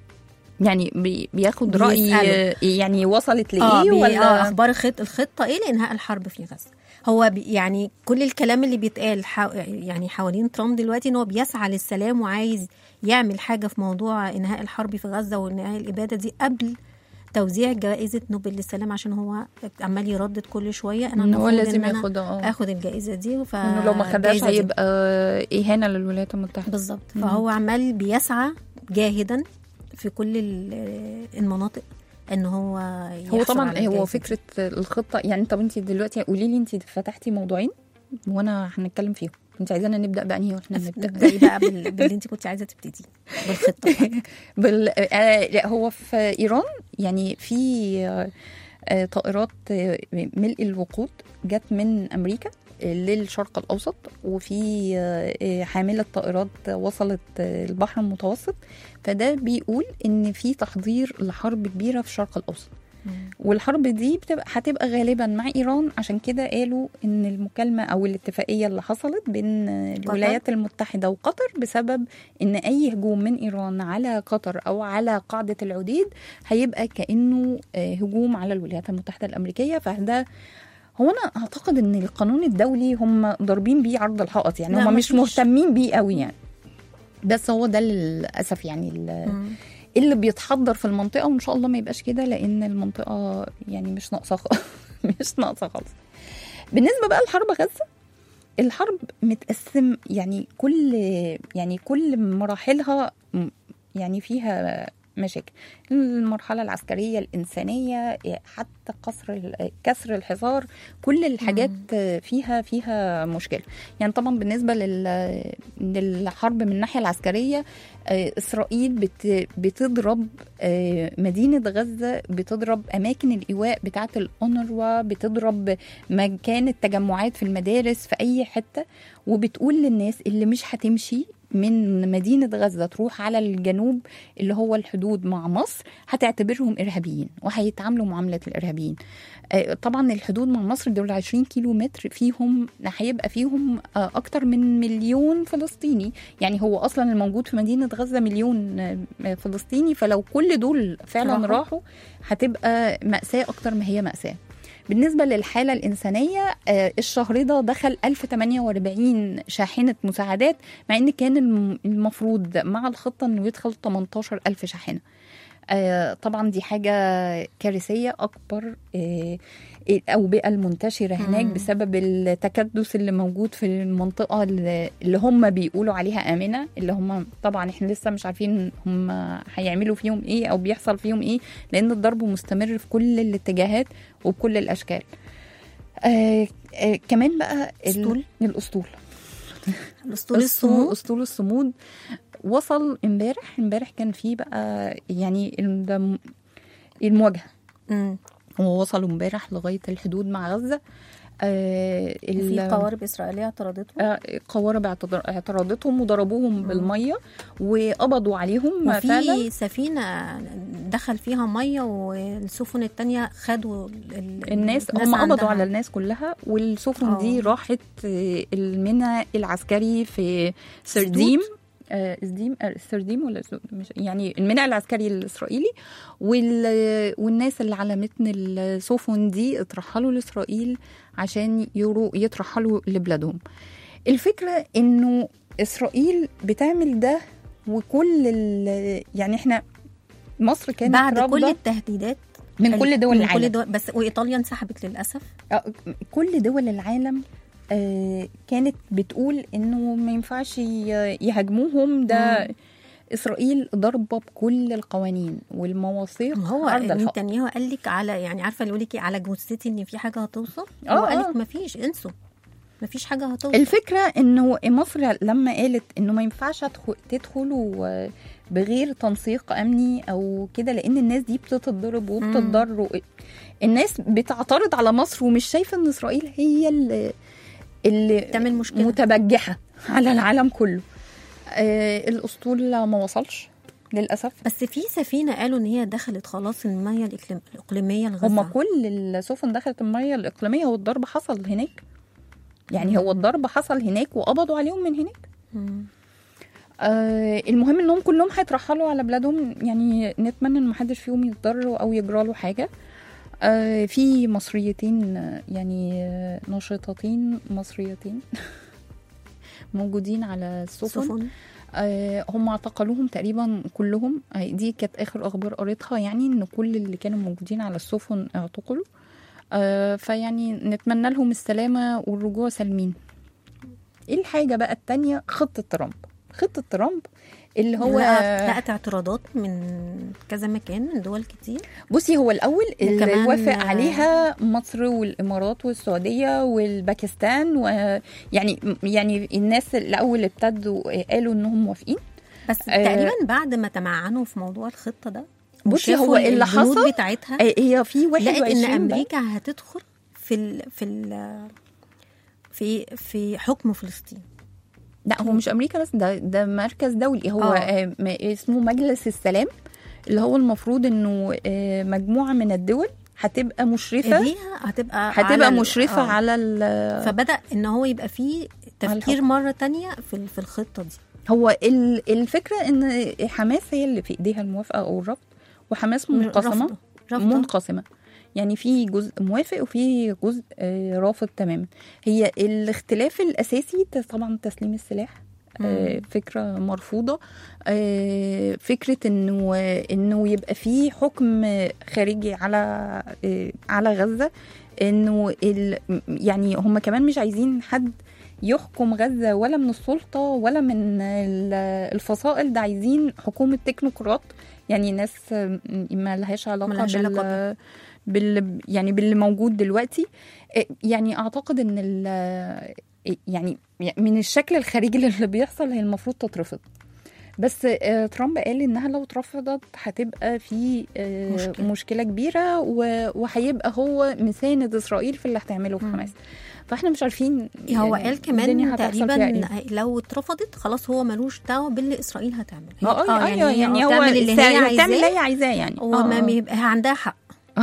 يعني بي- بياخد راي بيسأله. آه، يعني وصلت لايه اه بي- ولا آه اخبار الخط الخطه ايه لانهاء الحرب في غزه هو بي يعني كل الكلام اللي بيتقال حو يعني حوالين ترامب دلوقتي ان هو بيسعى للسلام وعايز يعمل حاجه في موضوع انهاء الحرب في غزه وانهاء الاباده دي قبل توزيع جائزه نوبل للسلام عشان هو عمال يردد كل شويه انا إن هو المفروض لازم إن أنا ياخدها اه اخد الجائزه دي ف انه لو ما خدهاش الجايزة دي- هيبقى اهانه للولايات المتحده بالظبط مم. فهو عمال بيسعى جاهدا في كل ال- المناطق ان هو هو يحصل طبعا على هو الجايزة دي. فكره الخطه يعني طب انت دلوقتي قولي لي انت فتحتي موضوعين وانا هنتكلم فيهم انت عايزانا نبدا بانهي واحنا نبدا نبدأي بقى بال- باللي انت كنت عايزه تبتدي بالخطه بال... آه لا هو في ايران يعني في آه، آه، طائرات آه، ملء الوقود جت من امريكا للشرق الاوسط وفي آه، آه، حامله طائرات وصلت آه، البحر المتوسط فده بيقول ان في تحضير لحرب كبيره في الشرق الاوسط والحرب دي بتبقى هتبقى غالبا مع ايران عشان كده قالوا ان المكالمه او الاتفاقيه اللي حصلت بين الولايات المتحده وقطر بسبب ان اي هجوم من ايران على قطر او على قاعده العديد هيبقى كانه آه، هجوم على الولايات المتحده الامريكيه فده هو انا اعتقد ان القانون الدولي هم ضاربين بيه عرض الحائط يعني لا، هم مش مفيش. مهتمين بيه قوي يعني بس هو ده للاسف يعني ال- مم. اللي بيتحضر في المنطقه وان شاء الله ما يبقاش كده لان المنطقه يعني مش ناقصه خ- مش ناقصه خالص بالنسبه بقى لحرب غزه الحرب متقسم يعني كل يعني كل مراحلها م- يعني فيها مشاكل المرحلة العسكرية الإنسانية حتى قصر ال- كسر الحصار كل الحاجات فيها فيها مشكلة يعني طبعا بالنسبة لل- للحرب من الناحية العسكرية آه، إسرائيل بت- بتضرب آه، مدينة غزة بتضرب أماكن الإيواء بتاعة الأونروا بتضرب مكان التجمعات في المدارس في أي حتة وبتقول للناس اللي مش هتمشي من مدينة غزة تروح على الجنوب اللي هو الحدود مع مصر هتعتبرهم إرهابيين وهيتعاملوا معاملة الإرهابيين آه، طبعا الحدود مع مصر دول 20 كيلو متر فيهم هيبقى فيهم آه، أكتر من مليون فلسطيني يعني هو أصلا الموجود في مدينة غزة مليون آه، فلسطيني فلو كل دول فعلا راحوا. راحوا هتبقى مأساة أكتر ما هي مأساة بالنسبة للحالة الإنسانية آه، الشهر ده دخل 1048 شاحنة مساعدات مع إن كان الم- المفروض مع الخطة إنه يدخل 18 ألف شاحنة آه، طبعا دي حاجة كارثية أكبر آه، الأوبئة المنتشرة هناك مم. بسبب التكدس اللي موجود في المنطقة اللي اللي هم بيقولوا عليها آمنة اللي هم طبعا احنا لسه مش عارفين هم هيعملوا فيهم ايه أو بيحصل فيهم ايه لأن الضرب مستمر في كل الاتجاهات وبكل الأشكال آه آه كمان بقى ال- أسطول؟ الأسطول الاسطول الصمود الصمود اسطول الصمود وصل امبارح امبارح كان في بقى يعني ال- ده م- المواجهه مم. هو وصلوا امبارح لغايه الحدود مع غزه آه في ال- قوارب اسرائيليه اعترضتهم آه، قوارب اعتذر- اعتراضتهم وضربوهم بالميه وقبضوا عليهم فعلا وفي سفينه دخل فيها ميه والسفن التانية خدوا ال- ال- الناس هم عندها. قبضوا على الناس كلها والسفن آه. دي راحت آه، الميناء العسكري في سرديم آه، سرديم آه، سرديم ولا سو- مش يعني الميناء العسكري الاسرائيلي وال... والناس اللي على متن السفن دي اترحلوا لاسرائيل عشان يرو يترحلوا لبلادهم الفكره انه اسرائيل بتعمل ده وكل ال... يعني احنا مصر كانت بعد رافضة كل التهديدات من كل دول من العالم كل دول بس وايطاليا انسحبت للاسف آه، كل دول العالم آه، كانت بتقول انه ما ينفعش ي- يهاجموهم ده اسرائيل ضربه بكل القوانين والمواثيق ما هو عرض الحق. نتنياهو قال لك على يعني عارفه اللي يقول لك على جثتي ان في حاجه هتوصل آه، هو قال آه. لك ما فيش انسوا ما فيش حاجه هتوصل الفكره انه مصر لما قالت انه ما ينفعش أدخل- تدخلوا بغير تنسيق امني او كده لان الناس دي بتتضرب وبتتضر و- الناس بتعترض على مصر ومش شايفه ان اسرائيل هي اللي اللي تعمل مشكله متبجحه على العالم كله آه الاسطول ما وصلش للاسف بس في سفينه قالوا ان هي دخلت خلاص الميه الإقليم- الاقليميه لغزه هما كل السفن دخلت الميه الاقليميه هو الضرب حصل هناك يعني هو الضرب حصل هناك وقبضوا عليهم من هناك مم. آه المهم انهم كلهم هيترحلوا على بلادهم يعني نتمنى ان محدش فيهم يتضرر او يجرى له حاجه آه في مصريتين آه، يعني آه، نشطتين مصريتين موجودين على السفن سفن آه هم اعتقلوهم تقريبا كلهم آه دي كانت اخر اخبار قريتها يعني ان كل اللي كانوا موجودين على السفن اعتقلوا آه فيعني نتمنى لهم السلامه والرجوع سالمين ايه الحاجه بقى التانية خطه ترامب خطه ترامب اللي هو لقت لقت اعتراضات من كذا مكان من دول كتير بصي هو الاول اللي وكمان- وافق عليها مصر والامارات والسعوديه والباكستان ويعني يعني الناس الاول ابتدوا قالوا انهم موافقين بس آه. تقريبا بعد ما تمعنوا في موضوع الخطه ده بصي هو وشافوا اللي البنود حصل بتاعتها آه، هي في 21 لقت ان بقى. امريكا هتدخل في ال في ال في في حكم فلسطين لا هو مش امريكا بس ده ده مركز دولي هو آه. آه. اسمه مجلس السلام اللي هو المفروض انه آه، مجموعه من الدول هتبقى مشرفه دي هتبقى هتبقى على ال- مشرفه آه. على ال- فبدا ان هو يبقى فيه تفكير الحكم. مره تانية في ال- في الخطه دي هو ال- الفكره ان حماس هي اللي في ايديها الموافقه او الرفض وحماس منقسمه رافضة. رافضة. منقسمه يعني في جزء موافق وفي جزء آه، رافض تماما هي الاختلاف الاساسي ت- طبعا تسليم السلاح آه، فكره مرفوضه آه، فكره انه انه يبقى في حكم خارجي على آه، على غزه انه ال- يعني هم كمان مش عايزين حد يحكم غزه ولا من السلطه ولا من ال- الفصائل ده عايزين حكومه تكنوقراط يعني ناس آه، ما لهاش علاقه ملهاش بال علاقة بال يعني باللي موجود دلوقتي آه، يعني اعتقد ان ال- يعني من الشكل الخارجي اللي بيحصل هي المفروض تترفض بس آه، ترامب قال انها لو اترفضت هتبقى في آه، مشكلة. مشكلة, مشكلة كبيره و- وهيبقى هو مساند اسرائيل في اللي هتعمله في مم. حماس فاحنا مش عارفين هو يعني قال الدنيا كمان هتحصل تقريبا فيها إيه. لو اترفضت خلاص هو ملوش دعوه باللي اسرائيل هتعمل هي- اه اه ايوه يعني هو تعمل اللي هي تعمل اللي عايزاه هي عايزاه يعني هو آه، ما آه. بيبقى عندها حق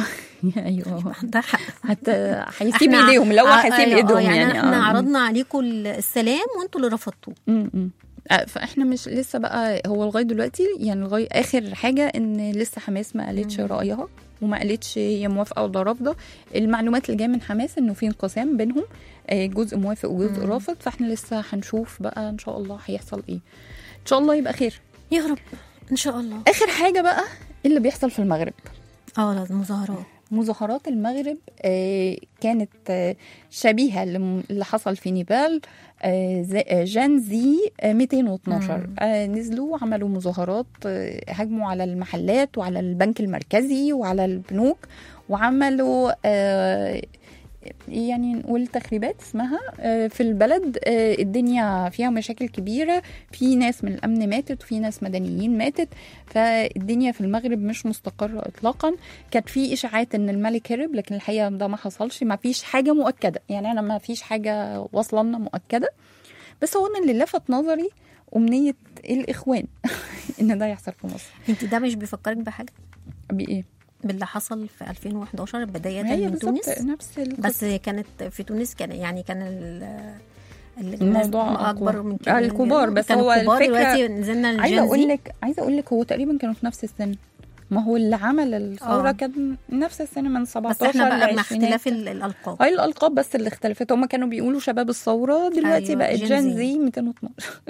ايوه عندها حق هت هيسيب إحنا- ايديهم لو آه، هيسيب أيوة، ايدهم آه، يعني احنا آه. عرضنا عليكم السلام وانتوا اللي رفضتوه م- م. آه، فاحنا مش لسه بقى هو لغايه دلوقتي يعني لغايه اخر حاجه ان لسه حماس ما قالتش رايها وما قالتش هي موافقه ولا رافضه المعلومات اللي جايه من حماس انه في انقسام بينهم آه، جزء موافق وجزء مم. رافض فاحنا لسه هنشوف بقى ان شاء الله هيحصل ايه ان شاء الله يبقى خير يا رب ان شاء الله اخر حاجه بقى اللي بيحصل في المغرب اه لازم مظاهرات مظاهرات المغرب آه، كانت آه، شبيهة لم- اللي حصل في نيبال آه، ز- آه، جان زي آه، 212 مم. آه، نزلوا عملوا مظاهرات آه، هجموا على المحلات وعلى البنك المركزي وعلى البنوك وعملوا آه، يعني نقول تخريبات اسمها آه، في البلد آه، الدنيا فيها مشاكل كبيرة في ناس من الأمن ماتت وفي ناس مدنيين ماتت فالدنيا في المغرب مش مستقرة إطلاقا كانت في إشاعات إن الملك هرب لكن الحقيقة ده ما حصلش ما فيش حاجة مؤكدة يعني أنا ما فيش حاجة واصلة لنا مؤكدة بس هو أنا اللي لفت نظري أمنية الإخوان إن ده يحصل في مصر انت ده مش بيفكرك بحاجه بإيه؟ باللي حصل في 2011 بدايه ما هي من بالظبط تونس نفس القصة. بس كانت في تونس كان يعني كان ال- ال- الموضوع الناس أقوى. اكبر من كده آه، الكبار، بس كانوا هو كبار الفكرة- دلوقتي نزلنا عايزه الجين اقول زي لك عايزه اقول لك هو تقريبا كانوا في نفس السن ما هو اللي عمل الثوره آه. كان نفس السن من 17 بس احنا بقى ل مع 20. اختلاف ال- الالقاب هاي الالقاب بس اللي اختلفت هم كانوا بيقولوا شباب الثوره دلوقتي أيوة، بقت جين جين زي. زي 212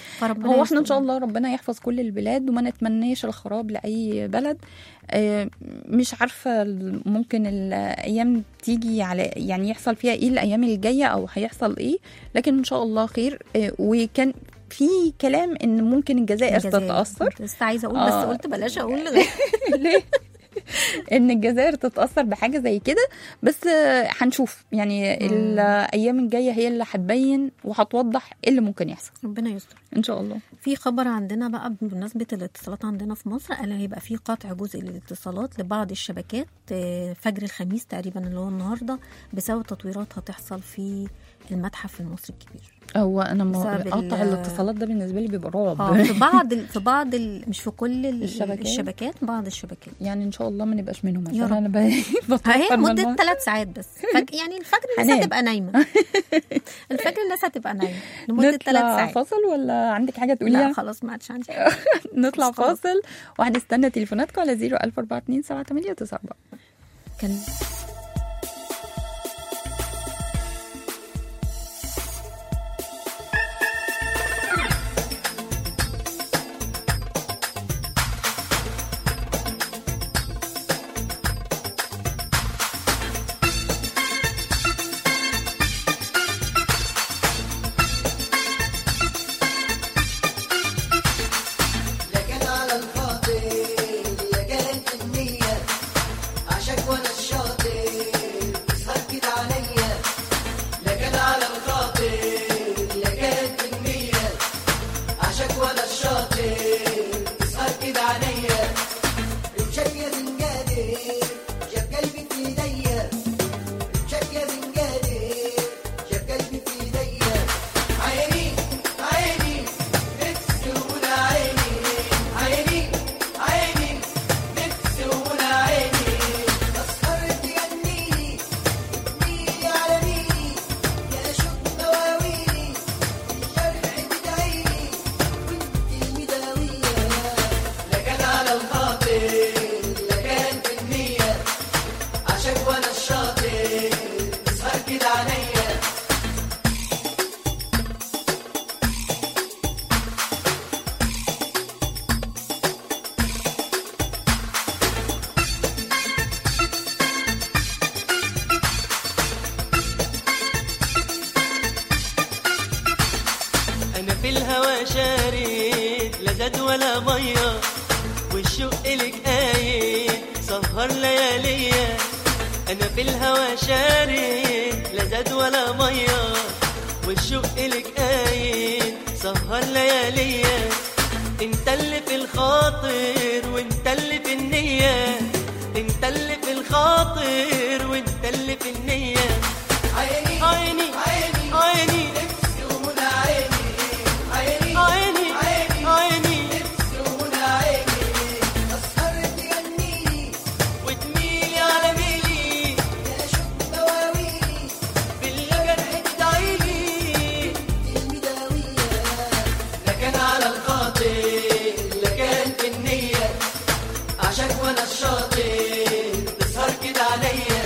فربنا هو احنا ان يستر. شاء الله ربنا يحفظ كل البلاد وما نتمناش الخراب لاي بلد آه، مش عارفه ال- ممكن الايام تيجي على يعني يحصل فيها ايه الايام الجايه او هيحصل ايه لكن ان شاء الله خير آه، وكان في كلام ان ممكن الجزائر الجزائر. تتاثر كنت لسه عايزه اقول بس آه. قلت بلاش اقول ليه؟ ان الجزائر تتاثر بحاجه زي كده بس آه، هنشوف يعني الايام الجايه هي اللي هتبين وهتوضح ايه اللي ممكن يحصل ربنا يستر ان شاء الله في خبر عندنا بقى بمناسبة الاتصالات عندنا في مصر قال هيبقى في قطع جزء للاتصالات لبعض الشبكات آه، فجر الخميس تقريبا اللي هو النهارده بسبب تطويرات هتحصل في المتحف المصري الكبير هو انا ما بسبب قطع ال- الاتصالات ده بالنسبه لي بيبقى رعب اه في بعض ال- في بعض ال- مش في كل ال- الشبكات؟ الشبكات بعض الشبكات يعني ان شاء الله ما نبقاش منهم يا عشان رب. انا ب- هي بتوتر من مدة الموضوع. ثلاث ساعات بس فج... يعني الفجر الناس هنام. هتبقى نايمة الفجر الناس هتبقى نايمة لمدة ثلاث نطلع ساعات فاصل ولا عندك حاجه لا تقوليها خلاص ما عادش عندي حاجة. نطلع بس خلاص. فاصل وهنستنى تليفوناتكم على 01427 7894 كان لكن على الخاطر لكانت النية عشاك وانا الشاطر تسهر كده عليا لكن على الخاطر لكانت النية عشاك وانا الشاطر تسهر كده عليا رمشك يا زنجادر جاب قلبي في ايديا رمشك يا زنجادر جاب قلبي في ايديا عيني عيني نفسي ولا عيني عيني عيني نفسي ولا عيني اسهر تجنيني تميلي على ميلي يا شوق دواويني الجرح بدعيني وانت المداوية لكن على الخاطر لكان في النية عشاك وانا الشاطر تسهر كده عليا انا في الهوى شارد لا زاد ولا ميه والشوق لك قايد سهر لياليا انا في الهوى شارد لا زاد ولا ميه والشوق لك قايد سهر لياليا انت اللي في الخاطر وانت اللي في النيه انت اللي في الخاطر وانت اللي في النيه عيني عيني عيني عيني نفسي ولا عيني عيني عيني عيني عيني نفسي ولا عيني اسهر تجنيني وتميلي على ميلي يا شوق دواويني بالجرح تدعيلي المداوية لكن على الخاطر لكان في النية عشاك وانا الشاطر تسهر كده عليا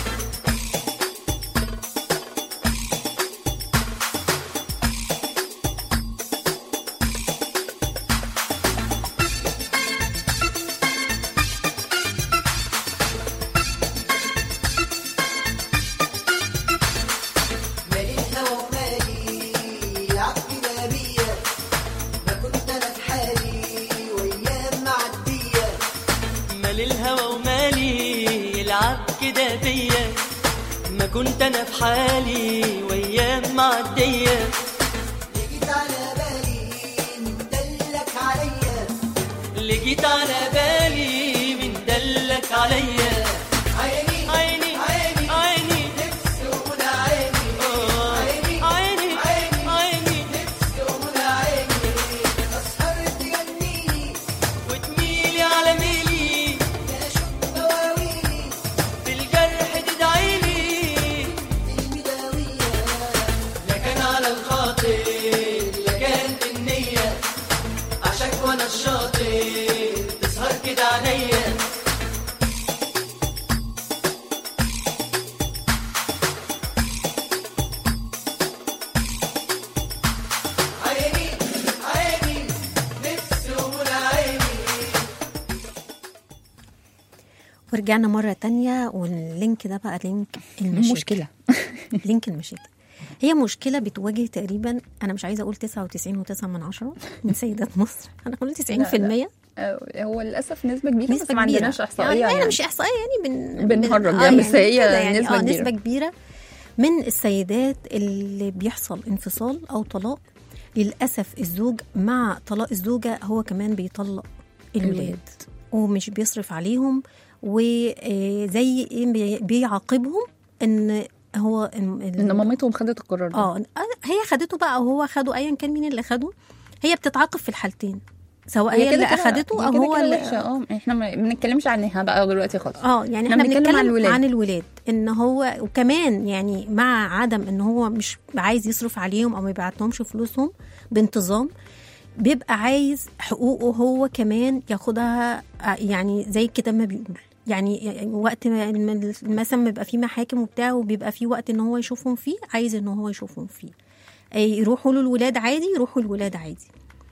مالي الهوى ومالي عقلنا بيا ما كنت انا في حالي وايام معديه مال الهوى ومالي يلعب كده بيا ما كنت انا في حالي وايام معديه جيت على بالي من دلك عليا اللي جيت على بالي من دلك عليا عيني عيني عيني عيني نفسي ولا عيني آه. عيني عيني عيني عيني نفسي ولا عيني اسهر تجنيني وتميلي على ميلي يا شوق دواويني بالجرح تدعيلي المداوية لكن على الخاطر لكان في النية عشاك وانا الشاطر تسهر كده عليا ورجعنا مرة تانية واللينك ده بقى لينك المشاكل مشكله لينك المشاكل هي مشكلة بتواجه تقريبا أنا مش عايزة أقول 99.9 من عشرة من سيدات مصر أنا أقول 90% آه، هو للاسف نسبه كبيره بس نسبة ما كبيرة عندناش احصائيه يعني, يعني, يعني مش إحصائية يعني بن بنهرج بن- يعني، بس هي كده يعني نسبة آه كبيرة. نسبة كبيرة من السيدات اللي بيحصل انفصال أو طلاق للأسف الزوج مع طلاق الزوجة هو كمان بيطلق الولاد الولاد. ومش بيصرف عليهم وزي ايه بيعاقبهم ان هو ال- ان مامتهم خدت القرار ده اه هي خدته بقى او هو خده ايا كان مين اللي خده هي بتتعاقب في الحالتين سواء هي, كده اللي كده- اخدته هي او كده هو كده اللي وحشة، اه احنا ما بنتكلمش عنها بقى دلوقتي خالص اه يعني احنا احنا بنتكلم بنتكلم عن الولاد. عن الولاد ان هو وكمان يعني مع عدم ان هو مش عايز يصرف عليهم او ما يبعتهمش فلوسهم بانتظام بيبقى عايز حقوقه هو كمان ياخدها آه، يعني زي الكتاب ما بيقول يعني وقت ما ما- مثلا بيبقى في محاكم وبتاع وبيبقى في وقت ان هو يشوفهم فيه عايز ان هو يشوفهم فيه آه، يروحوا له الولاد عادي يروحوا الولاد عادي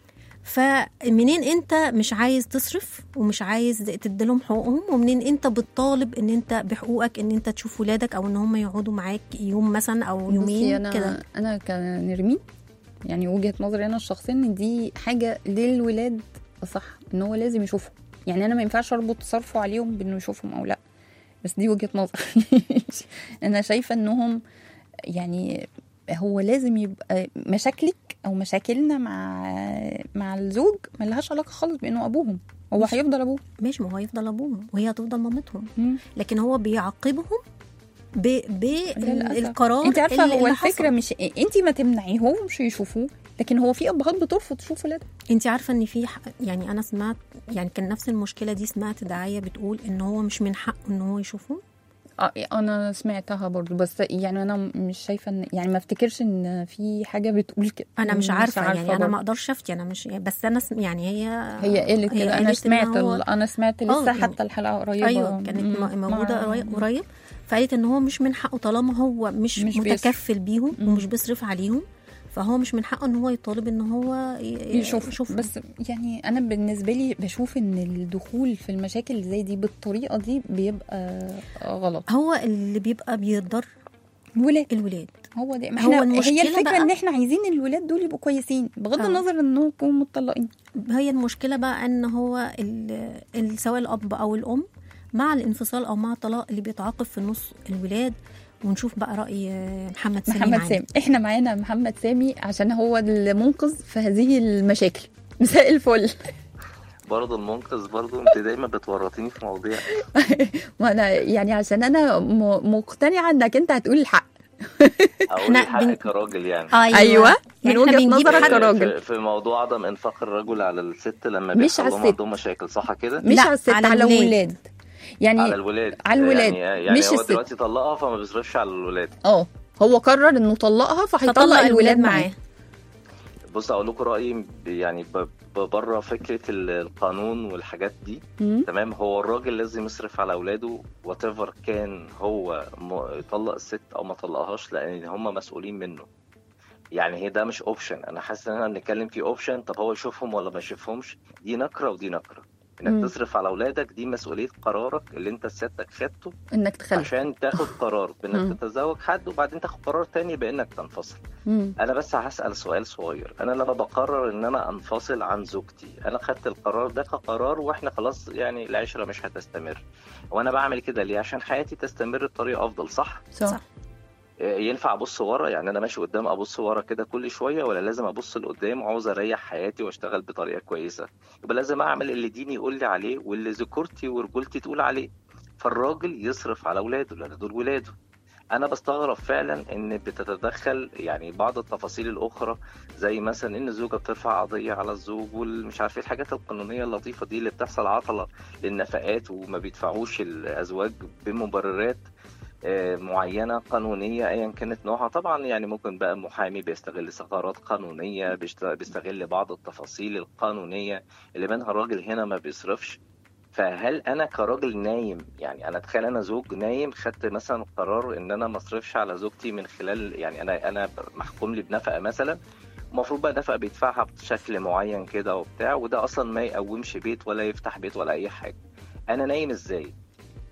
فمنين انت مش عايز تصرف ومش عايز تديلهم حقوقهم ومنين انت بتطالب ان انت بحقوقك ان انت تشوف ولادك او ان هم يقعدوا معاك يوم مثلا او بصي يومين انا كده انا كنرمين يعني وجهه نظري انا الشخصيه ان دي حاجه للولاد صح ان هو لازم يشوفهم يعني انا ما ينفعش اربط صرفه عليهم بانه يشوفهم او لا بس دي وجهه نظر انا شايفه انهم يعني هو لازم يبقى مشاكلك او مشاكلنا مع مع الزوج ملهاش علاقه خالص بانه ابوهم هو هيفضل ابوه ماشي ما هو هيفضل ابوهم وهي هتفضل مامتهم مم. لكن هو بيعاقبهم ب... للأسف. بالقرار انت عارفه اللي- هو اللي الفكره حصل. مش انت ما تمنعيهمش يشوفوه لكن هو في ابهات بترفض تشوف ولادها انت عارفه ان في ح- يعني انا سمعت يعني كان نفس المشكله دي سمعت دعايه بتقول ان هو مش من حقه ان هو يشوفه اه انا سمعتها برضو بس يعني انا مش شايفه ان يعني ما افتكرش ان في حاجه بتقول كده انا مش عارفه, يعني انا برضو. ما اقدرش افتي انا مش بس انا سم- يعني هي هي قالت هي كده انا قالت إن سمعت هو- ال... انا سمعت اه لسه يعني- حتى الحلقه قريبه ايوه كانت مم. م- موجوده مع- قريب- قريب فقالت ان هو مش من حقه طالما هو مش, مش مش بيصرف. متكفل بيهم مم. ومش بيصرف عليهم فهو مش من حقه ان هو يطالب ان هو ي- يشوف يشوفهم. بس يعني انا بالنسبه لي بشوف ان الدخول في المشاكل اللي زي دي بالطريقه دي بيبقى غلط هو اللي بيبقى بيضر الولاد الولاد هو ده ما هو احنا المشكلة هي الفكره بقى- ان احنا عايزين الولاد دول يبقوا كويسين بغض اه. النظر انهم يكونوا متطلقين هي المشكله بقى ان هو ال- ال- سواء الاب او الام مع الانفصال او مع الطلاق اللي بيتعاقب في النص الولاد ونشوف بقى راي محمد سامي محمد معانا. سامي احنا معانا محمد سامي عشان هو المنقذ في هذه المشاكل مساء الفل برضه المنقذ برضه انت دايما بتورطيني في مواضيع وانا يعني عشان انا م- مقتنعه انك انت هتقول الحق اقول احنا الحق بن- كراجل يعني ايوه من يعني احنا وجهه بنجيب نظرك حد- كراجل في, في موضوع عدم انفاق الرجل على الست لما مش بيحصل على لهم الست. عندهم مشاكل صح كده؟ مش لا، على الست على على الولاد. الولاد يعني على الولاد على الولاد، يعني, يعني مش هو الست. دلوقتي طلقها فما بيصرفش على الولاد اه هو قرر انه طلقها فهيطلق فطلق الولاد معاه بص اقول لكم رايي ب- يعني ب- ب- بره فكره ال- القانون والحاجات دي مم. تمام هو الراجل لازم يصرف على اولاده وات كان هو م- يطلق الست او ما طلقهاش لان هم مسؤولين منه يعني هي ده مش اوبشن انا حاسس ان احنا بنتكلم في اوبشن طب هو يشوفهم ولا ما يشوفهمش دي نكره ودي نكره انك مم. تصرف على اولادك دي مسؤوليه قرارك اللي انت سيادتك خدته انك تخلف عشان تاخد قرار مم. بانك تتزوج حد وبعدين تاخد قرار تاني بانك تنفصل مم. انا بس هسال سؤال صغير انا لما بقرر ان انا انفصل عن زوجتي انا خدت القرار ده كقرار واحنا خلاص يعني العشره مش هتستمر وانا بعمل كده ليه عشان حياتي تستمر بطريقه افضل صح صح صح. إيه، ينفع ابص ورا يعني انا ماشي قدام ابص ورا كده كل شويه ولا لازم ابص لقدام وعاوز اريح حياتي واشتغل بطريقه كويسه يبقى لازم اعمل اللي ديني يقول لي عليه واللي ذكورتي ورجولتي تقول عليه فالراجل يصرف على اولاده لان دول ولاده انا بستغرب فعلا ان بتتدخل يعني بعض التفاصيل الاخرى زي مثلا ان الزوجه بترفع قضيه على الزوج والمش عارف ايه الحاجات القانونيه اللطيفه دي اللي بتحصل عطله للنفقات وما بيدفعوش الازواج بمبررات آه، معينه قانونيه ايا كانت نوعها طبعا يعني ممكن بقى محامي بيستغل ثغرات قانونيه بيشت- بيستغل بعض التفاصيل القانونيه اللي منها الراجل هنا ما بيصرفش فهل انا كراجل نايم يعني انا اتخيل انا زوج نايم خدت مثلا قرار ان انا ما اصرفش على زوجتي من خلال يعني انا انا محكوم لي بنفقه مثلا المفروض بقى نفقه بيدفعها بشكل معين كده وبتاع وده اصلا ما يقومش بيت ولا يفتح بيت ولا اي حاجه انا نايم ازاي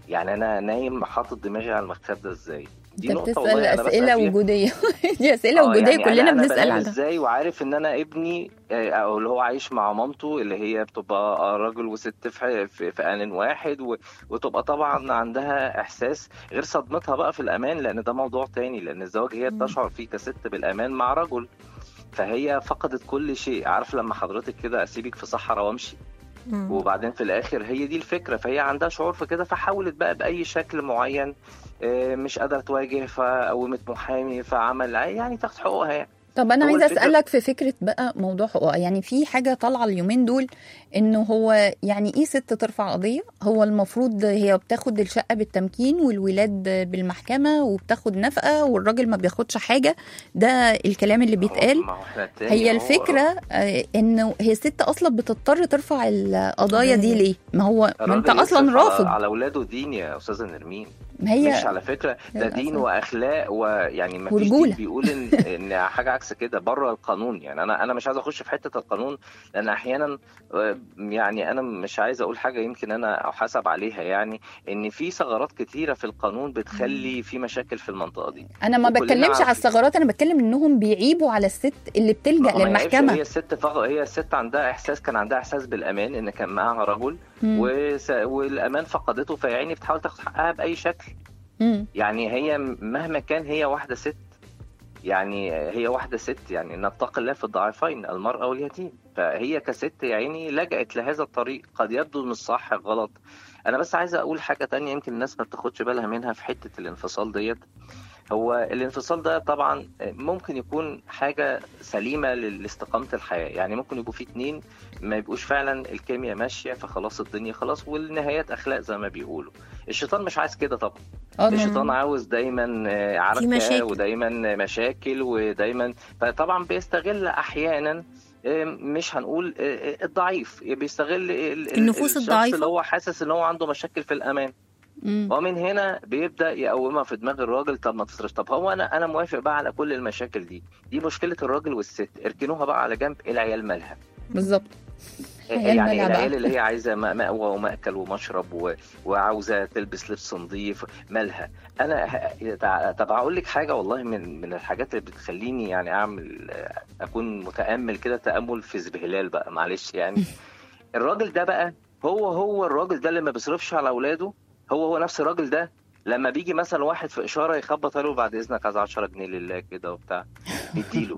يعني انا نايم حاطط دماغي على المخده ازاي دي انت نقطه بتسال والله انا اسئله بسأل فيها. وجوديه دي اسئله آه، وجوديه يعني كلنا أنا أنا بنسال بنام عنها ازاي وعارف ان انا ابني آه، او اللي هو عايش مع مامته اللي هي بتبقى راجل وست في في, في ان واحد و- وتبقى طبعا عندها احساس غير صدمتها بقى في الامان لان ده موضوع تاني لان الزواج هي مم. تشعر فيه كست بالامان مع رجل فهي فقدت كل شيء عارف لما حضرتك كده اسيبك في صحراء وامشي مم. وبعدين في الاخر هي دي الفكره فهي عندها شعور في كده فحاولت بقى باي شكل معين آه، مش قادره تواجه فقومت محامي فعمل يعني تاخد حقوقها يعني طب انا هو عايزه الفكرة- اسالك في فكره بقى موضوع حقوقها يعني في حاجه طالعه اليومين دول انه هو يعني ايه ست ترفع قضيه هو المفروض هي بتاخد الشقه بالتمكين والولاد بالمحكمه وبتاخد نفقه والراجل ما بياخدش حاجه ده الكلام اللي بيتقال ما هو احنا التاني هي هو- الفكره آه، انه هي الست اصلا بتضطر ترفع القضايا دي ليه ما هو ما الراجل انت اصلا يصرف رافض على, على اولاده دين يا استاذه نرمين ما هي مش على فكره ده للأسف. دين واخلاق ويعني ما فيش ورجولة. دين بيقول ان ان حاجه عكس كده بره القانون يعني انا انا مش عايز اخش في حته القانون لان احيانا آه، يعني انا مش عايز اقول حاجه يمكن انا احاسب عليها يعني ان في ثغرات كتيره في القانون بتخلي في مشاكل في المنطقه دي انا ما وكلنا بتكلمش على عارفين. الثغرات انا بتكلم انهم بيعيبوا على الست اللي بتلجا ما هي- للمحكمه هي الست فقط هي الست عندها احساس كان عندها احساس بالامان ان كان معاها رجل مم. وس... والامان فقدته فيعني بتحاول تاخد حقها باي شكل مم. يعني هي مهما كان هي واحده ست يعني هي واحده ست يعني نتقي الله في الضعيفين المراه واليتيم فهي كست يا عيني لجأت لهذا الطريق قد يبدو مش صح غلط انا بس عايز اقول حاجه تانية يمكن الناس ما بتاخدش بالها منها في حته الانفصال ديت هو الانفصال ده طبعا ممكن يكون حاجه سليمه لاستقامه الحياه يعني ممكن يبقوا في اتنين ما يبقوش فعلا الكيمياء ماشيه فخلاص الدنيا خلاص والنهايات اخلاق زي ما بيقولوا الشيطان مش عايز كده طبعا اه الشيطان عاوز دايما آه، عركه مشاكل. ودايما مشاكل ودايما فطبعا بيستغل احيانا آه، مش هنقول آه، آه، الضعيف بيستغل ال- ال- النفوس الشخص الضعيفة. اللي هو حاسس ان هو عنده مشاكل في الامان مم. ومن هنا بيبدا يقومها في دماغ الراجل طب ما تصرفش طب هو انا انا موافق بقى على كل المشاكل دي دي مشكله الراجل والست اركنوها بقى على جنب العيال مالها بالظبط عيال يعني مالها بقى. العيال اللي هي عايزه م- مأوى ومأكل ومشرب و... وعاوزه تلبس لبس نظيف مالها انا ه- تع- طب هقول لك حاجه والله من من الحاجات اللي بتخليني يعني اعمل اكون متامل كده تامل في ذبهلال بقى معلش يعني الراجل ده بقى هو هو الراجل ده اللي ما بيصرفش على اولاده هو هو نفس الراجل ده لما بيجي مثلا واحد في اشاره يخبط له بعد اذنك عايز 10 جنيه لله كده وبتاع يديله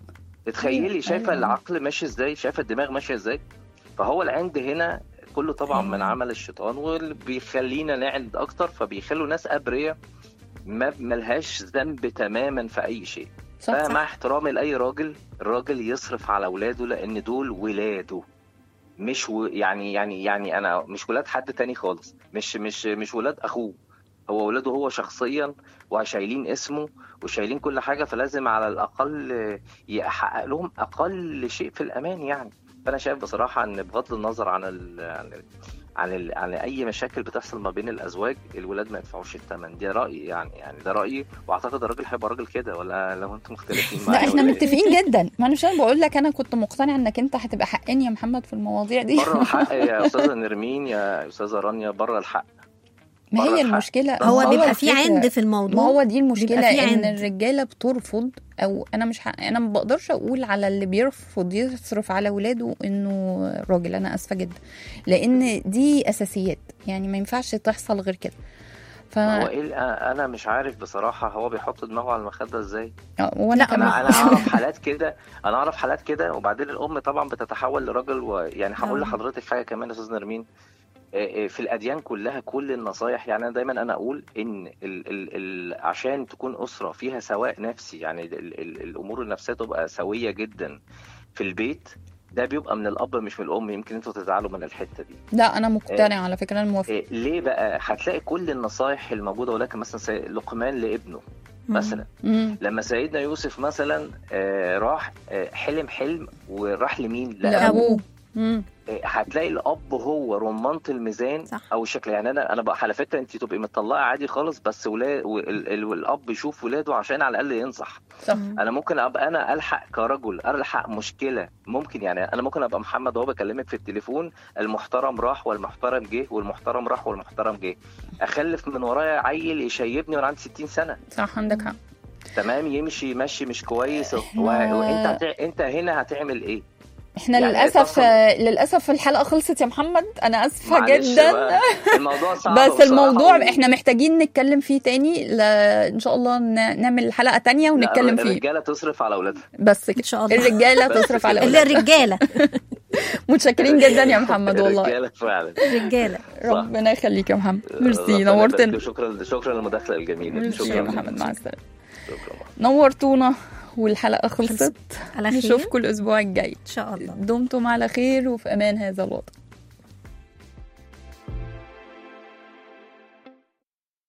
تتخيلي شايفه أيوة. العقل ماشي ازاي شايفه الدماغ ماشيه ازاي فهو العند هنا كله طبعا من أيوة. عمل الشيطان واللي بيخلينا نعند اكتر فبيخلوا ناس ابرياء ما ملهاش ذنب تماما في اي شيء صح فمع احترامي لاي راجل الراجل يصرف على اولاده لان دول ولاده مش و... يعني يعني يعني انا مش ولاد حد تاني خالص مش مش مش ولاد اخوه هو ولاده هو شخصيا وشايلين اسمه وشايلين كل حاجه فلازم على الاقل يحقق لهم اقل شيء في الامان يعني فانا شايف بصراحه ان بغض النظر عن ال... عن ال... عن, ال... عن اي مشاكل بتحصل ما بين الازواج الولاد ما يدفعوش الثمن ده رايي يعني يعني ده رايي واعتقد الراجل هيبقى راجل كده ولا لو انتم مختلفين لا معايا احنا ولا إيه؟ متفقين جدا ما انا مش انا بقول لك انا كنت مقتنعه انك انت هتبقى حقاني يا محمد في المواضيع دي بره الحق يا استاذه نرمين يا استاذه رانيا بره الحق ما بره هي الحق. المشكله هو ما بيبقى في الفكرة. عند في ما الموضوع هو دي المشكله بيبقى في ان عند. الرجاله بترفض او انا مش ح... انا ما بقدرش اقول على اللي بيرفض يصرف على ولاده انه راجل انا اسفه جدا لان دي اساسيات يعني ما ينفعش تحصل غير كده ف هو ايه ال- انا مش عارف بصراحه هو بيحط دماغه على المخده ازاي آه، وانا لا، كمان انا انا اعرف حالات كده انا اعرف حالات كده وبعدين الام طبعا بتتحول لراجل ويعني هقول آه. لحضرتك حاجه كمان يا استاذ نرمين آه، آه، في الاديان كلها كل النصايح يعني انا دايما انا اقول ان ال ال ال عشان تكون اسره فيها سواء نفسي يعني ال ال الامور النفسيه تبقى سويه جدا في البيت ده بيبقى من الاب مش من الام يمكن انتوا تزعلوا من الحته دي لا انا مقتنعه على فكره انا موافقه إيه، ليه بقى هتلاقي كل النصايح الموجوده ولكن مثلا سي- لقمان لابنه مثلا مم. لما سيدنا يوسف مثلا آه، راح آه، حلم حلم وراح لمين لأبوه. مم. إيه، هتلاقي الاب هو رمانة الميزان صح. او الشكل يعني انا انا بقى على فكره انت تبقي مطلقه عادي خالص بس ولا وال- ال- والاب يشوف ولاده عشان على الاقل ينصح صح انا ممكن ابقى انا الحق كرجل الحق مشكله ممكن يعني انا ممكن ابقى محمد وهو بكلمك في التليفون المحترم راح والمحترم جه والمحترم راح والمحترم جه اخلف من ورايا عيل يشيبني وانا عندي 60 سنه صح عندك حق تمام يمشي ماشي مش كويس و... إحنا- وانت هت... انت هنا هتعمل ايه احنا يعني للاسف طبعاً. للاسف الحلقه خلصت يا محمد انا اسفه معلش جدا بقى، الموضوع صعب بس بصراحة الموضوع و- احنا محتاجين نتكلم فيه تاني ل... ان شاء الله ن... نعمل حلقه تانية لا، ونتكلم فيه الرجاله تصرف على اولادها بس ان كده شاء الله الرجاله بس تصرف على كده. اللي أولادها. الرجاله متشكرين جدا يا محمد والله الرجاله فعلا الرجاله ربنا يخليك يا محمد ميرسي ربنا يبارك نورتنا فيك. شكرا شكرا للمداخله الجميله دي. ميرسي شكرا يا محمد مع السلامه شكرا نورتونا والحلقه خلصت على خير نشوفكم الاسبوع الجاي ان شاء الله دمتم على خير وفي امان هذا الوطن